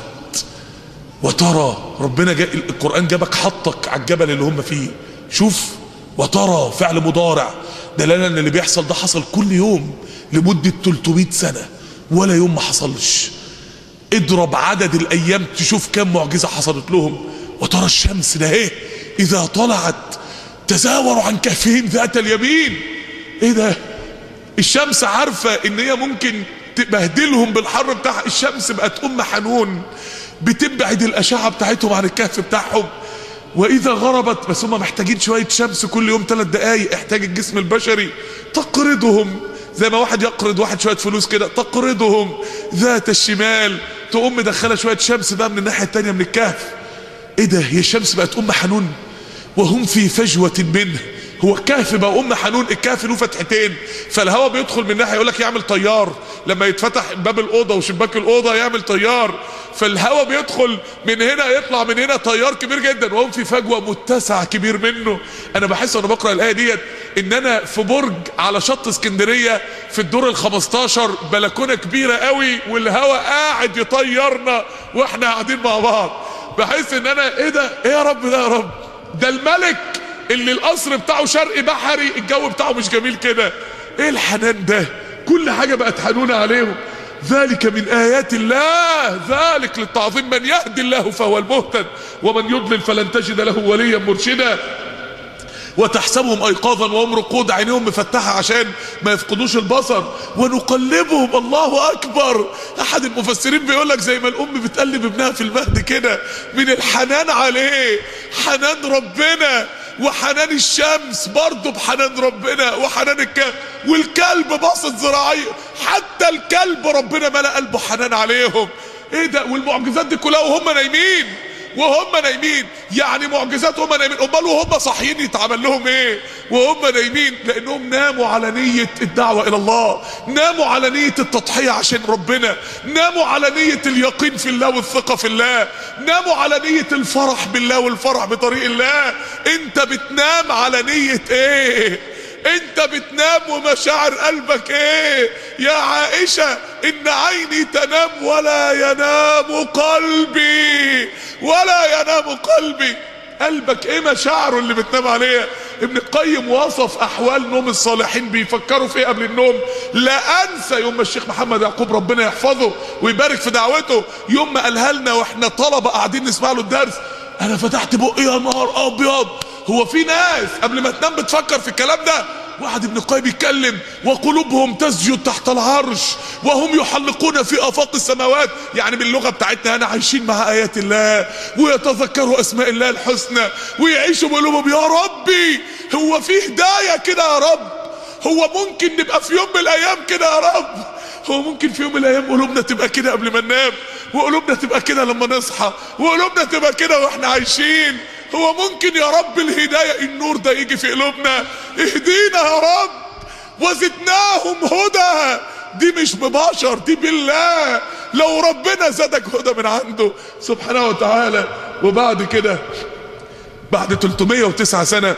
وترى ربنا جاء القرآن جابك حطك على الجبل اللي هم فيه شوف وترى فعل مضارع دلالا ان اللي بيحصل ده حصل كل يوم لمدة 300 سنة ولا يوم ما حصلش اضرب عدد الايام تشوف كم معجزة حصلت لهم وترى الشمس ده ايه اذا طلعت تزاوروا عن كهفهم ذات اليمين ايه ده الشمس عارفة ان هي ممكن تبهدلهم بالحر بتاعها الشمس بقت ام حنون بتبعد الاشعة بتاعتهم عن الكهف بتاعهم واذا غربت بس هم محتاجين شوية شمس كل يوم ثلاث دقايق احتاج الجسم البشري تقرضهم زي ما واحد يقرض واحد شوية فلوس كده تقرضهم ذات الشمال تقوم مدخلة شوية شمس بقى من الناحية التانية من الكهف ايه ده هي الشمس بقت ام حنون وهم في فجوة منه هو الكهف بقى ام حنون الكهف له فتحتين فالهواء بيدخل من ناحيه يقول لك يعمل طيار لما يتفتح باب الاوضه وشباك الاوضه يعمل طيار فالهواء بيدخل من هنا يطلع من هنا طيار كبير جدا وهم في فجوه متسع كبير منه انا بحس وانا بقرا الايه ديت ان انا في برج على شط اسكندريه في الدور ال 15 بلكونه كبيره قوي والهواء قاعد يطيرنا واحنا قاعدين مع بعض بحس ان انا ايه ده ايه يا رب ده يا رب ده الملك اللي القصر بتاعه شرقي بحري الجو بتاعه مش جميل كده ايه الحنان ده كل حاجة بقت حنونة عليهم ذلك من آيات الله ذلك للتعظيم من يهدي الله فهو المهتد ومن يضلل فلن تجد له وليا مرشدا وتحسبهم ايقاظا وهم رقود عينيهم مفتحه عشان ما يفقدوش البصر ونقلبهم الله اكبر احد المفسرين بيقول لك زي ما الام بتقلب ابنها في المهد كده من الحنان عليه حنان ربنا وحنان الشمس برضه بحنان ربنا وحنان الكلب والكلب باصت ذراعيه حتى الكلب ربنا ملا قلبه حنان عليهم ايه ده والمعجزات دي كلها وهم نايمين وهم نايمين يعني معجزات وهم نايمين امال وهم صاحيين يتعمل لهم ايه وهم نايمين لانهم ناموا على نية الدعوة الى الله ناموا على نية التضحية عشان ربنا ناموا على نية اليقين في الله والثقة في الله ناموا على نية الفرح بالله والفرح بطريق الله انت بتنام على نية ايه انت بتنام ومشاعر قلبك ايه يا عائشة ان عيني تنام ولا ينام قلبي ولا ينام قلبي قلبك ايه مشاعره اللي بتنام عليها ابن القيم وصف احوال نوم الصالحين بيفكروا في ايه قبل النوم لا انسى يوم ما الشيخ محمد يعقوب ربنا يحفظه ويبارك في دعوته يوم ما قالها لنا واحنا طلبه قاعدين نسمع له الدرس انا فتحت بقي يا نهار ابيض هو في ناس قبل ما تنام بتفكر في الكلام ده واحد ابن القيم يتكلم وقلوبهم تسجد تحت العرش وهم يحلقون في افاق السماوات يعني باللغه بتاعتنا انا عايشين مع ايات الله ويتذكروا اسماء الله الحسنى ويعيشوا بقلوبهم يا ربي هو في هدايه كده يا رب هو ممكن نبقى في يوم من الايام كده يا رب هو ممكن في يوم من الايام قلوبنا تبقى كده قبل ما ننام وقلوبنا تبقى كده لما نصحى وقلوبنا تبقى كده واحنا عايشين هو ممكن يا رب الهداية النور ده يجي في قلوبنا اهدينا يا رب وزدناهم هدى دي مش ببشر دي بالله لو ربنا زادك هدى من عنده سبحانه وتعالى وبعد كده بعد 309 سنة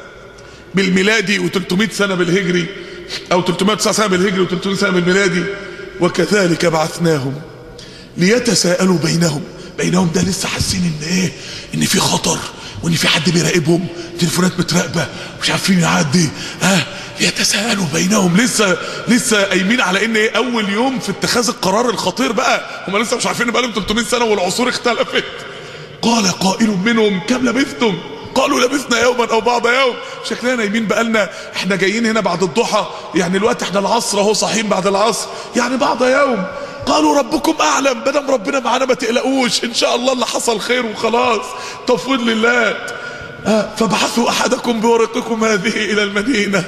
بالميلادي و300 سنة بالهجري او 309 سنة بالهجري و300 سنة بالميلادي وكذلك بعثناهم ليتساءلوا بينهم بينهم ده لسه حاسين ان ايه ان في خطر وان في حد بيراقبهم تليفونات متراقبه مش عارفين يعدي ها آه يتساءلوا بينهم لسه لسه قايمين على ان ايه اول يوم في اتخاذ القرار الخطير بقى هم لسه مش عارفين بقى لهم 300 سنه والعصور اختلفت قال قائل منهم كم لبثتم قالوا لبثنا يوما او بعض يوم شكلنا نايمين بقالنا احنا جايين هنا بعد الضحى يعني الوقت احنا العصر اهو صاحيين بعد العصر يعني بعض يوم قالوا ربكم اعلم بدم ربنا معانا ما تقلقوش ان شاء الله اللي حصل خير وخلاص تفويض لله آه فابعثوا احدكم بورقكم هذه الى المدينه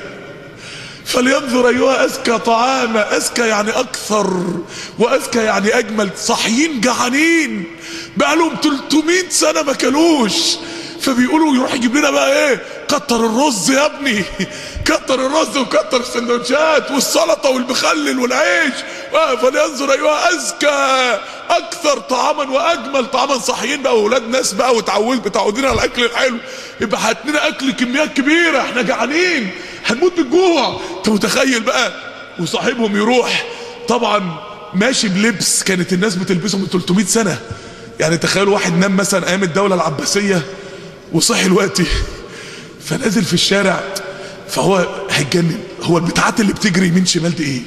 فلينظر ايها ازكى طعاما ازكى يعني اكثر وازكى يعني اجمل صاحيين جعانين بقالهم 300 سنه ما كلوش فبيقولوا يروح يجيب لنا بقى ايه كتر الرز يا ابني كتر الرز وكتر السندوتشات والسلطه والمخلل والعيش فلينظر ايها ازكى اكثر طعاما واجمل طعاما صاحيين بقى واولاد ناس بقى وتعود متعودين على الاكل الحلو يبقى هات لنا اكل كميات كبيره احنا جعانين هنموت من الجوع انت متخيل بقى وصاحبهم يروح طبعا ماشي بلبس كانت الناس بتلبسه من 300 سنه يعني تخيلوا واحد نام مثلا ايام الدوله العباسيه وصحي دلوقتي فنازل في الشارع فهو هيتجنن هو البتاعات اللي بتجري يمين شمال دي ايه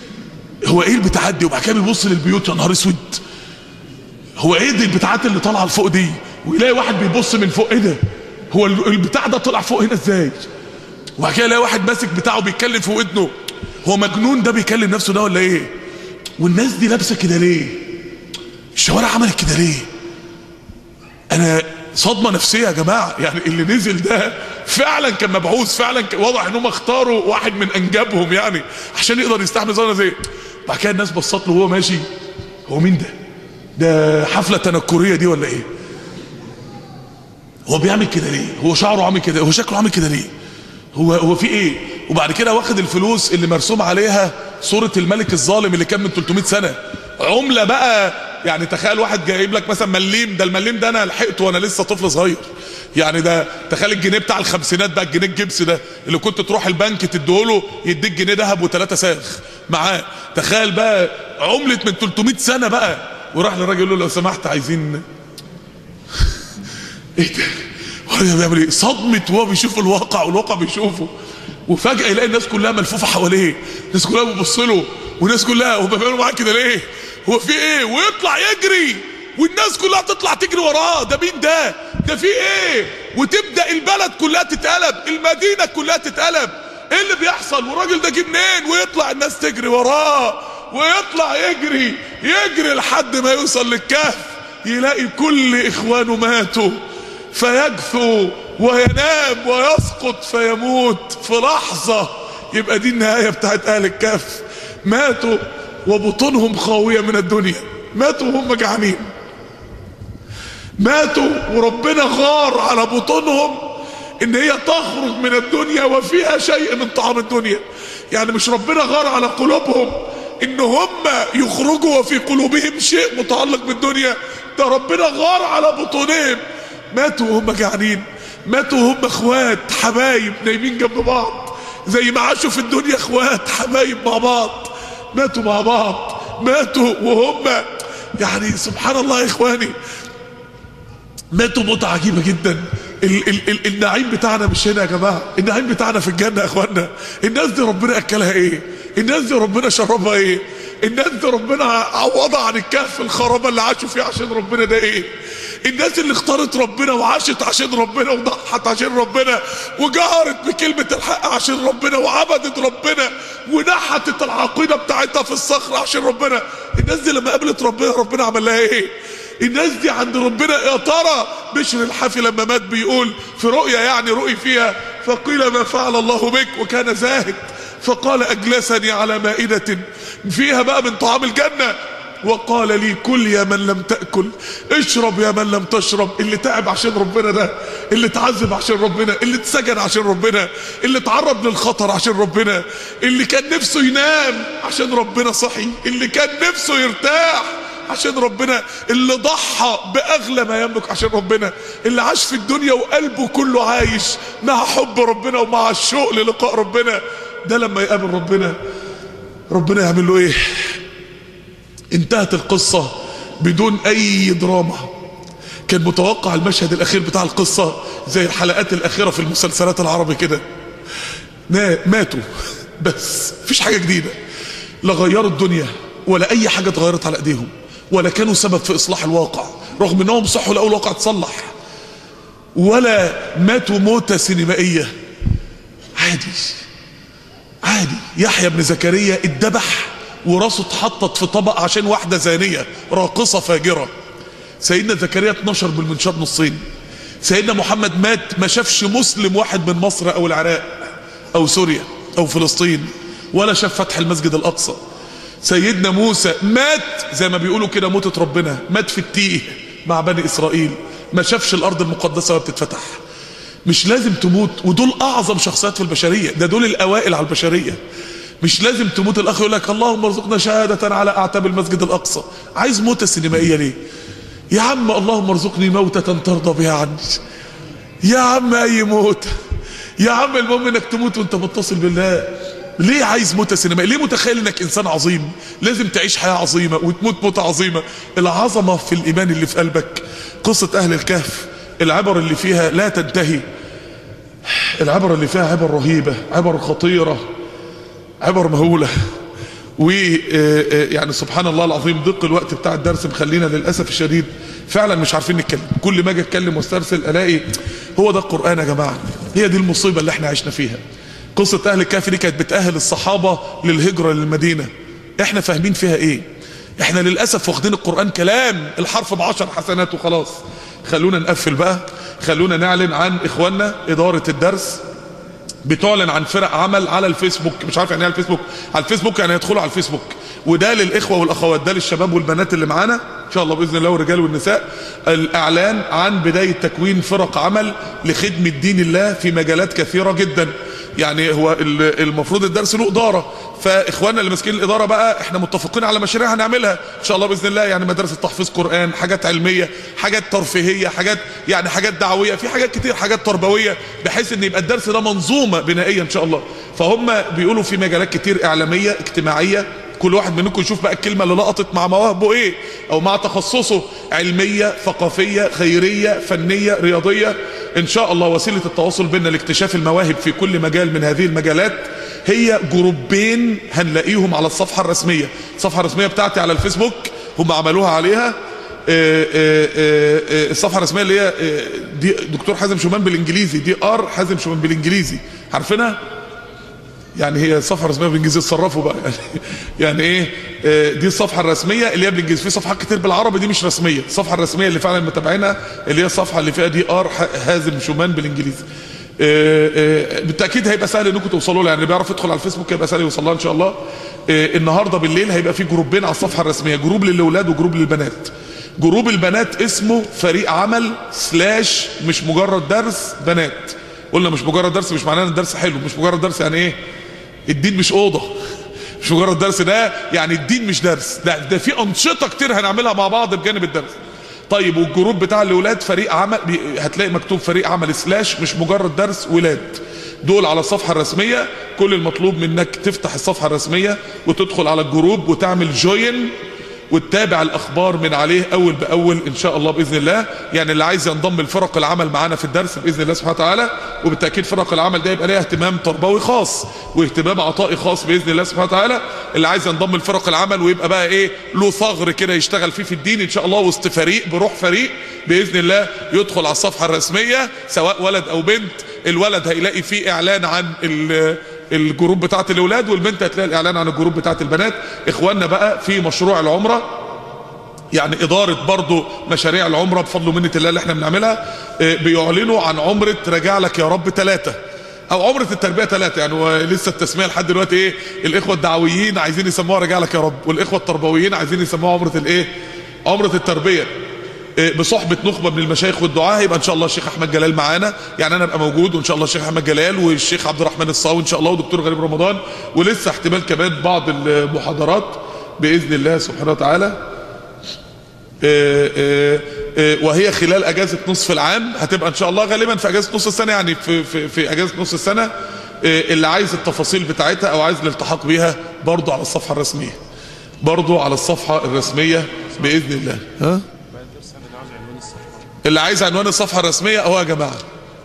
هو ايه البتاعات دي وبعد كده بيبص للبيوت يا نهار اسود هو ايه دي البتاعات اللي طالعه لفوق دي ويلاقي واحد بيبص من فوق ايه ده هو البتاع ده طلع فوق هنا ازاي وبعد كده يلاقي واحد ماسك بتاعه بيتكلم في ودنه هو مجنون ده بيكلم نفسه ده ولا ايه والناس دي لابسه كده ليه الشوارع عملت كده ليه انا صدمة نفسية يا جماعة يعني اللي نزل ده فعلا كان مبعوث فعلا كان واضح انهم اختاروا واحد من انجابهم يعني عشان يقدر يستحمل زي زي بعد كده الناس بصت له وهو ماشي هو مين ده ده حفلة تنكرية دي ولا ايه هو بيعمل كده ليه هو شعره عامل كده هو شكله عامل كده ليه هو هو في ايه وبعد كده واخد الفلوس اللي مرسوم عليها صورة الملك الظالم اللي كان من 300 سنة عملة بقى يعني تخيل واحد جايب لك مثلا مليم ده المليم ده انا لحقته وانا لسه طفل صغير يعني ده تخيل الجنيه بتاع الخمسينات بقى الجنيه الجبس ده اللي كنت تروح البنك تديهوله يديك جنيه ذهب وثلاثه ساخ معاه تخيل بقى عملة من 300 سنة بقى وراح للراجل يقول له لو سمحت عايزين ايه ده الراجل بيعمل ايه صدمة وهو بيشوف الواقع والواقع بيشوفه وفجأة يلاقي الناس كلها ملفوفة حواليه الناس كلها بتبص له والناس كلها هم بيعملوا معاه كده ليه هو في ايه ويطلع يجري والناس كلها تطلع تجري وراه ده مين ده ده في ايه وتبدا البلد كلها تتقلب المدينه كلها تتقلب ايه اللي بيحصل والراجل ده جه منين ويطلع الناس تجري وراه ويطلع يجري يجري لحد ما يوصل للكهف يلاقي كل اخوانه ماتوا فيجثو وينام ويسقط فيموت في لحظه يبقى دي النهايه بتاعت اهل الكهف ماتوا وبطونهم خاويه من الدنيا ماتوا وهم جعانين ماتوا وربنا غار على بطونهم ان هي تخرج من الدنيا وفيها شيء من طعام الدنيا يعني مش ربنا غار على قلوبهم ان هم يخرجوا وفي قلوبهم شيء متعلق بالدنيا ده ربنا غار على بطونهم ماتوا وهم جعانين ماتوا وهم اخوات حبايب نايمين جنب بعض زي ما عاشوا في الدنيا اخوات حبايب مع بعض ماتوا مع بعض ماتوا وهم يعني سبحان الله يا اخواني ماتوا موتة عجيبة جدا ال ال ال النعيم بتاعنا مش هنا يا جماعة النعيم بتاعنا في الجنة يا اخوانا الناس دي ربنا اكلها ايه الناس دي ربنا شربها ايه الناس دي ربنا عوضها عن الكهف الخرابة اللي عاشوا فيه عشان ربنا ده ايه الناس اللي اختارت ربنا وعاشت عشان ربنا وضحت عشان ربنا وجهرت بكلمة الحق عشان ربنا وعبدت ربنا ونحتت العقيدة بتاعتها في الصخر عشان ربنا الناس دي لما قابلت ربنا ربنا عمل لها ايه الناس دي عند ربنا يا ترى بشر الحافي لما مات بيقول في رؤيا يعني رؤي فيها فقيل ما فعل الله بك وكان زاهد فقال اجلسني على مائدة فيها بقى من طعام الجنة وقال لي كل يا من لم تأكل اشرب يا من لم تشرب اللي تعب عشان ربنا ده اللي تعذب عشان ربنا اللي اتسجن عشان ربنا اللي تعرض للخطر عشان ربنا اللي كان نفسه ينام عشان ربنا صحي اللي كان نفسه يرتاح عشان ربنا اللي ضحى باغلى ما يملك عشان ربنا اللي عاش في الدنيا وقلبه كله عايش مع حب ربنا ومع الشوق للقاء ربنا ده لما يقابل ربنا ربنا يعمل له ايه انتهت القصة بدون اي دراما كان متوقع المشهد الاخير بتاع القصة زي الحلقات الاخيرة في المسلسلات العربي كده ماتوا بس مفيش حاجة جديدة لا غيروا الدنيا ولا اي حاجة اتغيرت على ايديهم ولا كانوا سبب في اصلاح الواقع رغم انهم صحوا لقوا الواقع اتصلح ولا ماتوا موتة سينمائية عادي عادي يحيى بن زكريا اتذبح وراسه اتحطت في طبق عشان واحدة زانية راقصة فاجرة سيدنا زكريا اتنشر بالمنشار نصين سيدنا محمد مات ما شافش مسلم واحد من مصر او العراق او سوريا او فلسطين ولا شاف فتح المسجد الاقصى سيدنا موسى مات زي ما بيقولوا كده موتة ربنا مات في التيه مع بني اسرائيل ما شافش الارض المقدسة وهي بتتفتح مش لازم تموت ودول اعظم شخصيات في البشرية ده دول الاوائل على البشرية مش لازم تموت الاخ يقول لك اللهم ارزقنا شهادة على اعتاب المسجد الاقصى عايز موتة سينمائية ليه يا عم اللهم ارزقني موتة ترضى بها عني يا عم اي موت يا عم المهم انك تموت وانت متصل بالله ليه عايز موتة سينمائية ليه متخيل انك انسان عظيم لازم تعيش حياة عظيمة وتموت موتة عظيمة العظمة في الايمان اللي في قلبك قصة اهل الكهف العبر اللي فيها لا تنتهي العبر اللي فيها عبر رهيبة عبر خطيرة عبر مهولة ويعني سبحان الله العظيم ضيق الوقت بتاع الدرس مخلينا للأسف الشديد فعلا مش عارفين نتكلم كل ما اجي اتكلم واسترسل الاقي هو ده القرآن يا جماعة هي دي المصيبة اللي احنا عشنا فيها قصة اهل الكهف دي كانت بتأهل الصحابة للهجرة للمدينة احنا فاهمين فيها ايه احنا للأسف واخدين القرآن كلام الحرف بعشر حسنات وخلاص خلونا نقفل بقى خلونا نعلن عن اخواننا ادارة الدرس بتعلن عن فرق عمل على الفيسبوك مش عارف يعني ايه الفيسبوك على الفيسبوك يعني يدخلوا على الفيسبوك وده للاخوه والاخوات ده للشباب والبنات اللي معانا ان شاء الله باذن الله والرجال والنساء الاعلان عن بدايه تكوين فرق عمل لخدمه دين الله في مجالات كثيره جدا يعني هو المفروض الدرس له اداره فاخواننا اللي ماسكين الاداره بقى احنا متفقين على مشاريع هنعملها ان شاء الله باذن الله يعني مدارس تحفيظ قران حاجات علميه حاجات ترفيهيه حاجات يعني حاجات دعويه في حاجات كتير حاجات تربويه بحيث ان يبقى الدرس ده منظومه بنائيه ان شاء الله فهم بيقولوا في مجالات كتير اعلاميه اجتماعيه كل واحد منكم يشوف بقى الكلمه اللي لقطت مع مواهبه ايه او مع تخصصه علميه ثقافيه خيريه فنيه رياضيه ان شاء الله وسيله التواصل بيننا لاكتشاف المواهب في كل مجال من هذه المجالات هي جروبين هنلاقيهم على الصفحه الرسميه الصفحه الرسميه بتاعتي على الفيسبوك هم عملوها عليها الصفحه الرسميه اللي هي دي دكتور حازم شومان بالانجليزي دي ار حازم شومان بالانجليزي عارفينها يعني هي صفحه رسميه بالانجليزي اتصرفوا بقى يعني يعني ايه دي الصفحه الرسميه اللي هي بالانجليزي في صفحات كتير بالعربي دي مش رسميه الصفحه الرسميه اللي فعلا متابعينها اللي هي الصفحه اللي فيها دي ار حازم شومان بالانجليزي بالتاكيد هيبقى سهل انكم توصلوا لها يعني اللي بيعرف يدخل على الفيسبوك هيبقى سهل يوصل لها ان شاء الله آه، النهارده بالليل هيبقى في جروبين على الصفحه الرسميه جروب للاولاد وجروب للبنات جروب البنات اسمه فريق عمل سلاش مش مجرد درس بنات قلنا مش مجرد درس مش معناه ان الدرس حلو مش مجرد درس يعني ايه الدين مش اوضه مش مجرد درس ده يعني الدين مش درس ده ده في انشطه كتير هنعملها مع بعض بجانب الدرس طيب والجروب بتاع الاولاد فريق عمل بي- هتلاقي مكتوب فريق عمل سلاش مش مجرد درس ولاد دول على الصفحه الرسميه كل المطلوب منك تفتح الصفحه الرسميه وتدخل على الجروب وتعمل جوين وتتابع الاخبار من عليه اول باول ان شاء الله باذن الله يعني اللي عايز ينضم لفرق العمل معانا في الدرس باذن الله سبحانه وتعالى وبالتاكيد فرق العمل ده يبقى ليها اهتمام تربوي خاص واهتمام عطائي خاص باذن الله سبحانه وتعالى اللي عايز ينضم لفرق العمل ويبقى بقى ايه له ثغر كده يشتغل فيه في الدين ان شاء الله وسط فريق بروح فريق باذن الله يدخل على الصفحه الرسميه سواء ولد او بنت الولد هيلاقي فيه اعلان عن ال الجروب بتاعت الاولاد والبنت هتلاقي الاعلان عن الجروب بتاعت البنات اخواننا بقى في مشروع العمره يعني إدارة برضو مشاريع العمرة بفضل ومنة الله اللي احنا بنعملها آه، بيعلنوا عن عمرة رجع لك يا رب ثلاثة أو عمرة التربية ثلاثة يعني هو لسه التسمية لحد دلوقتي إيه الإخوة الدعويين عايزين يسموها رجع لك يا رب والإخوة التربويين عايزين يسموها عمرة الإيه عمرة التربية آه، بصحبة نخبة من المشايخ والدعاة هيبقى ان شاء الله الشيخ احمد جلال معانا يعني انا ابقى موجود وان شاء الله الشيخ احمد جلال والشيخ عبد الرحمن الصاوي ان شاء الله ودكتور غريب رمضان ولسه احتمال كمان بعض المحاضرات باذن الله سبحانه وتعالى آه، آه، آه، وهي خلال اجازه نصف العام هتبقى ان شاء الله غالبا في اجازه نص السنه يعني في في, في اجازه نص السنه آه، اللي عايز التفاصيل بتاعتها او عايز الالتحاق بيها برضو على الصفحه الرسميه برضو على الصفحه الرسميه باذن الله ها اللي عايز عنوان الصفحه الرسميه اهو يا جماعه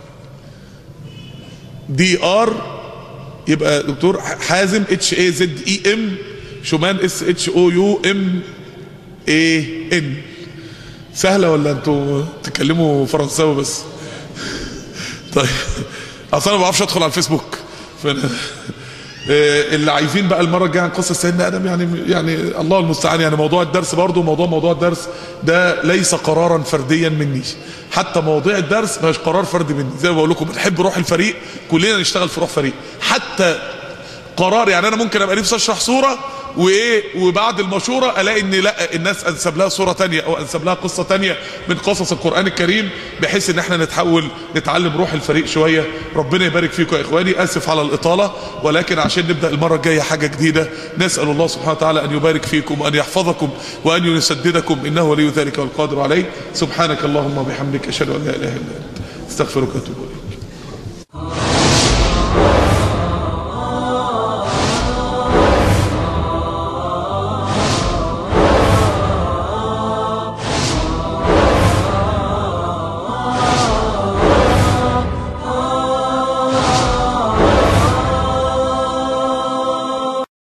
دي ار يبقى دكتور حازم اتش اي زد اي ام شومان اس اتش او يو ام اي ان سهله ولا انتوا تتكلموا فرنساوي بس طيب اصل انا ما بعرفش ادخل على الفيسبوك فانا آه، اللي عايزين بقى المره الجايه عن قصه سيدنا ادم يعني يعني الله المستعان يعني موضوع الدرس برضه موضوع موضوع الدرس ده ليس قرارا فرديا مني حتى مواضيع الدرس مش قرار فردي مني زي ما بقول لكم بنحب روح الفريق كلنا نشتغل في روح فريق حتى قرار يعني انا ممكن ابقى نفسي اشرح صوره وايه وبعد المشوره الاقي ان لا الناس انسب لها صوره تانية او انسب لها قصه تانية من قصص القران الكريم بحيث ان احنا نتحول نتعلم روح الفريق شويه ربنا يبارك فيكم يا اخواني اسف على الاطاله ولكن عشان نبدا المره الجايه حاجه جديده نسال الله سبحانه وتعالى ان يبارك فيكم وان يحفظكم وان يسددكم انه ولي ذلك والقادر عليه سبحانك اللهم وبحمدك اشهد ان لا اله الا انت استغفرك واتوب اليك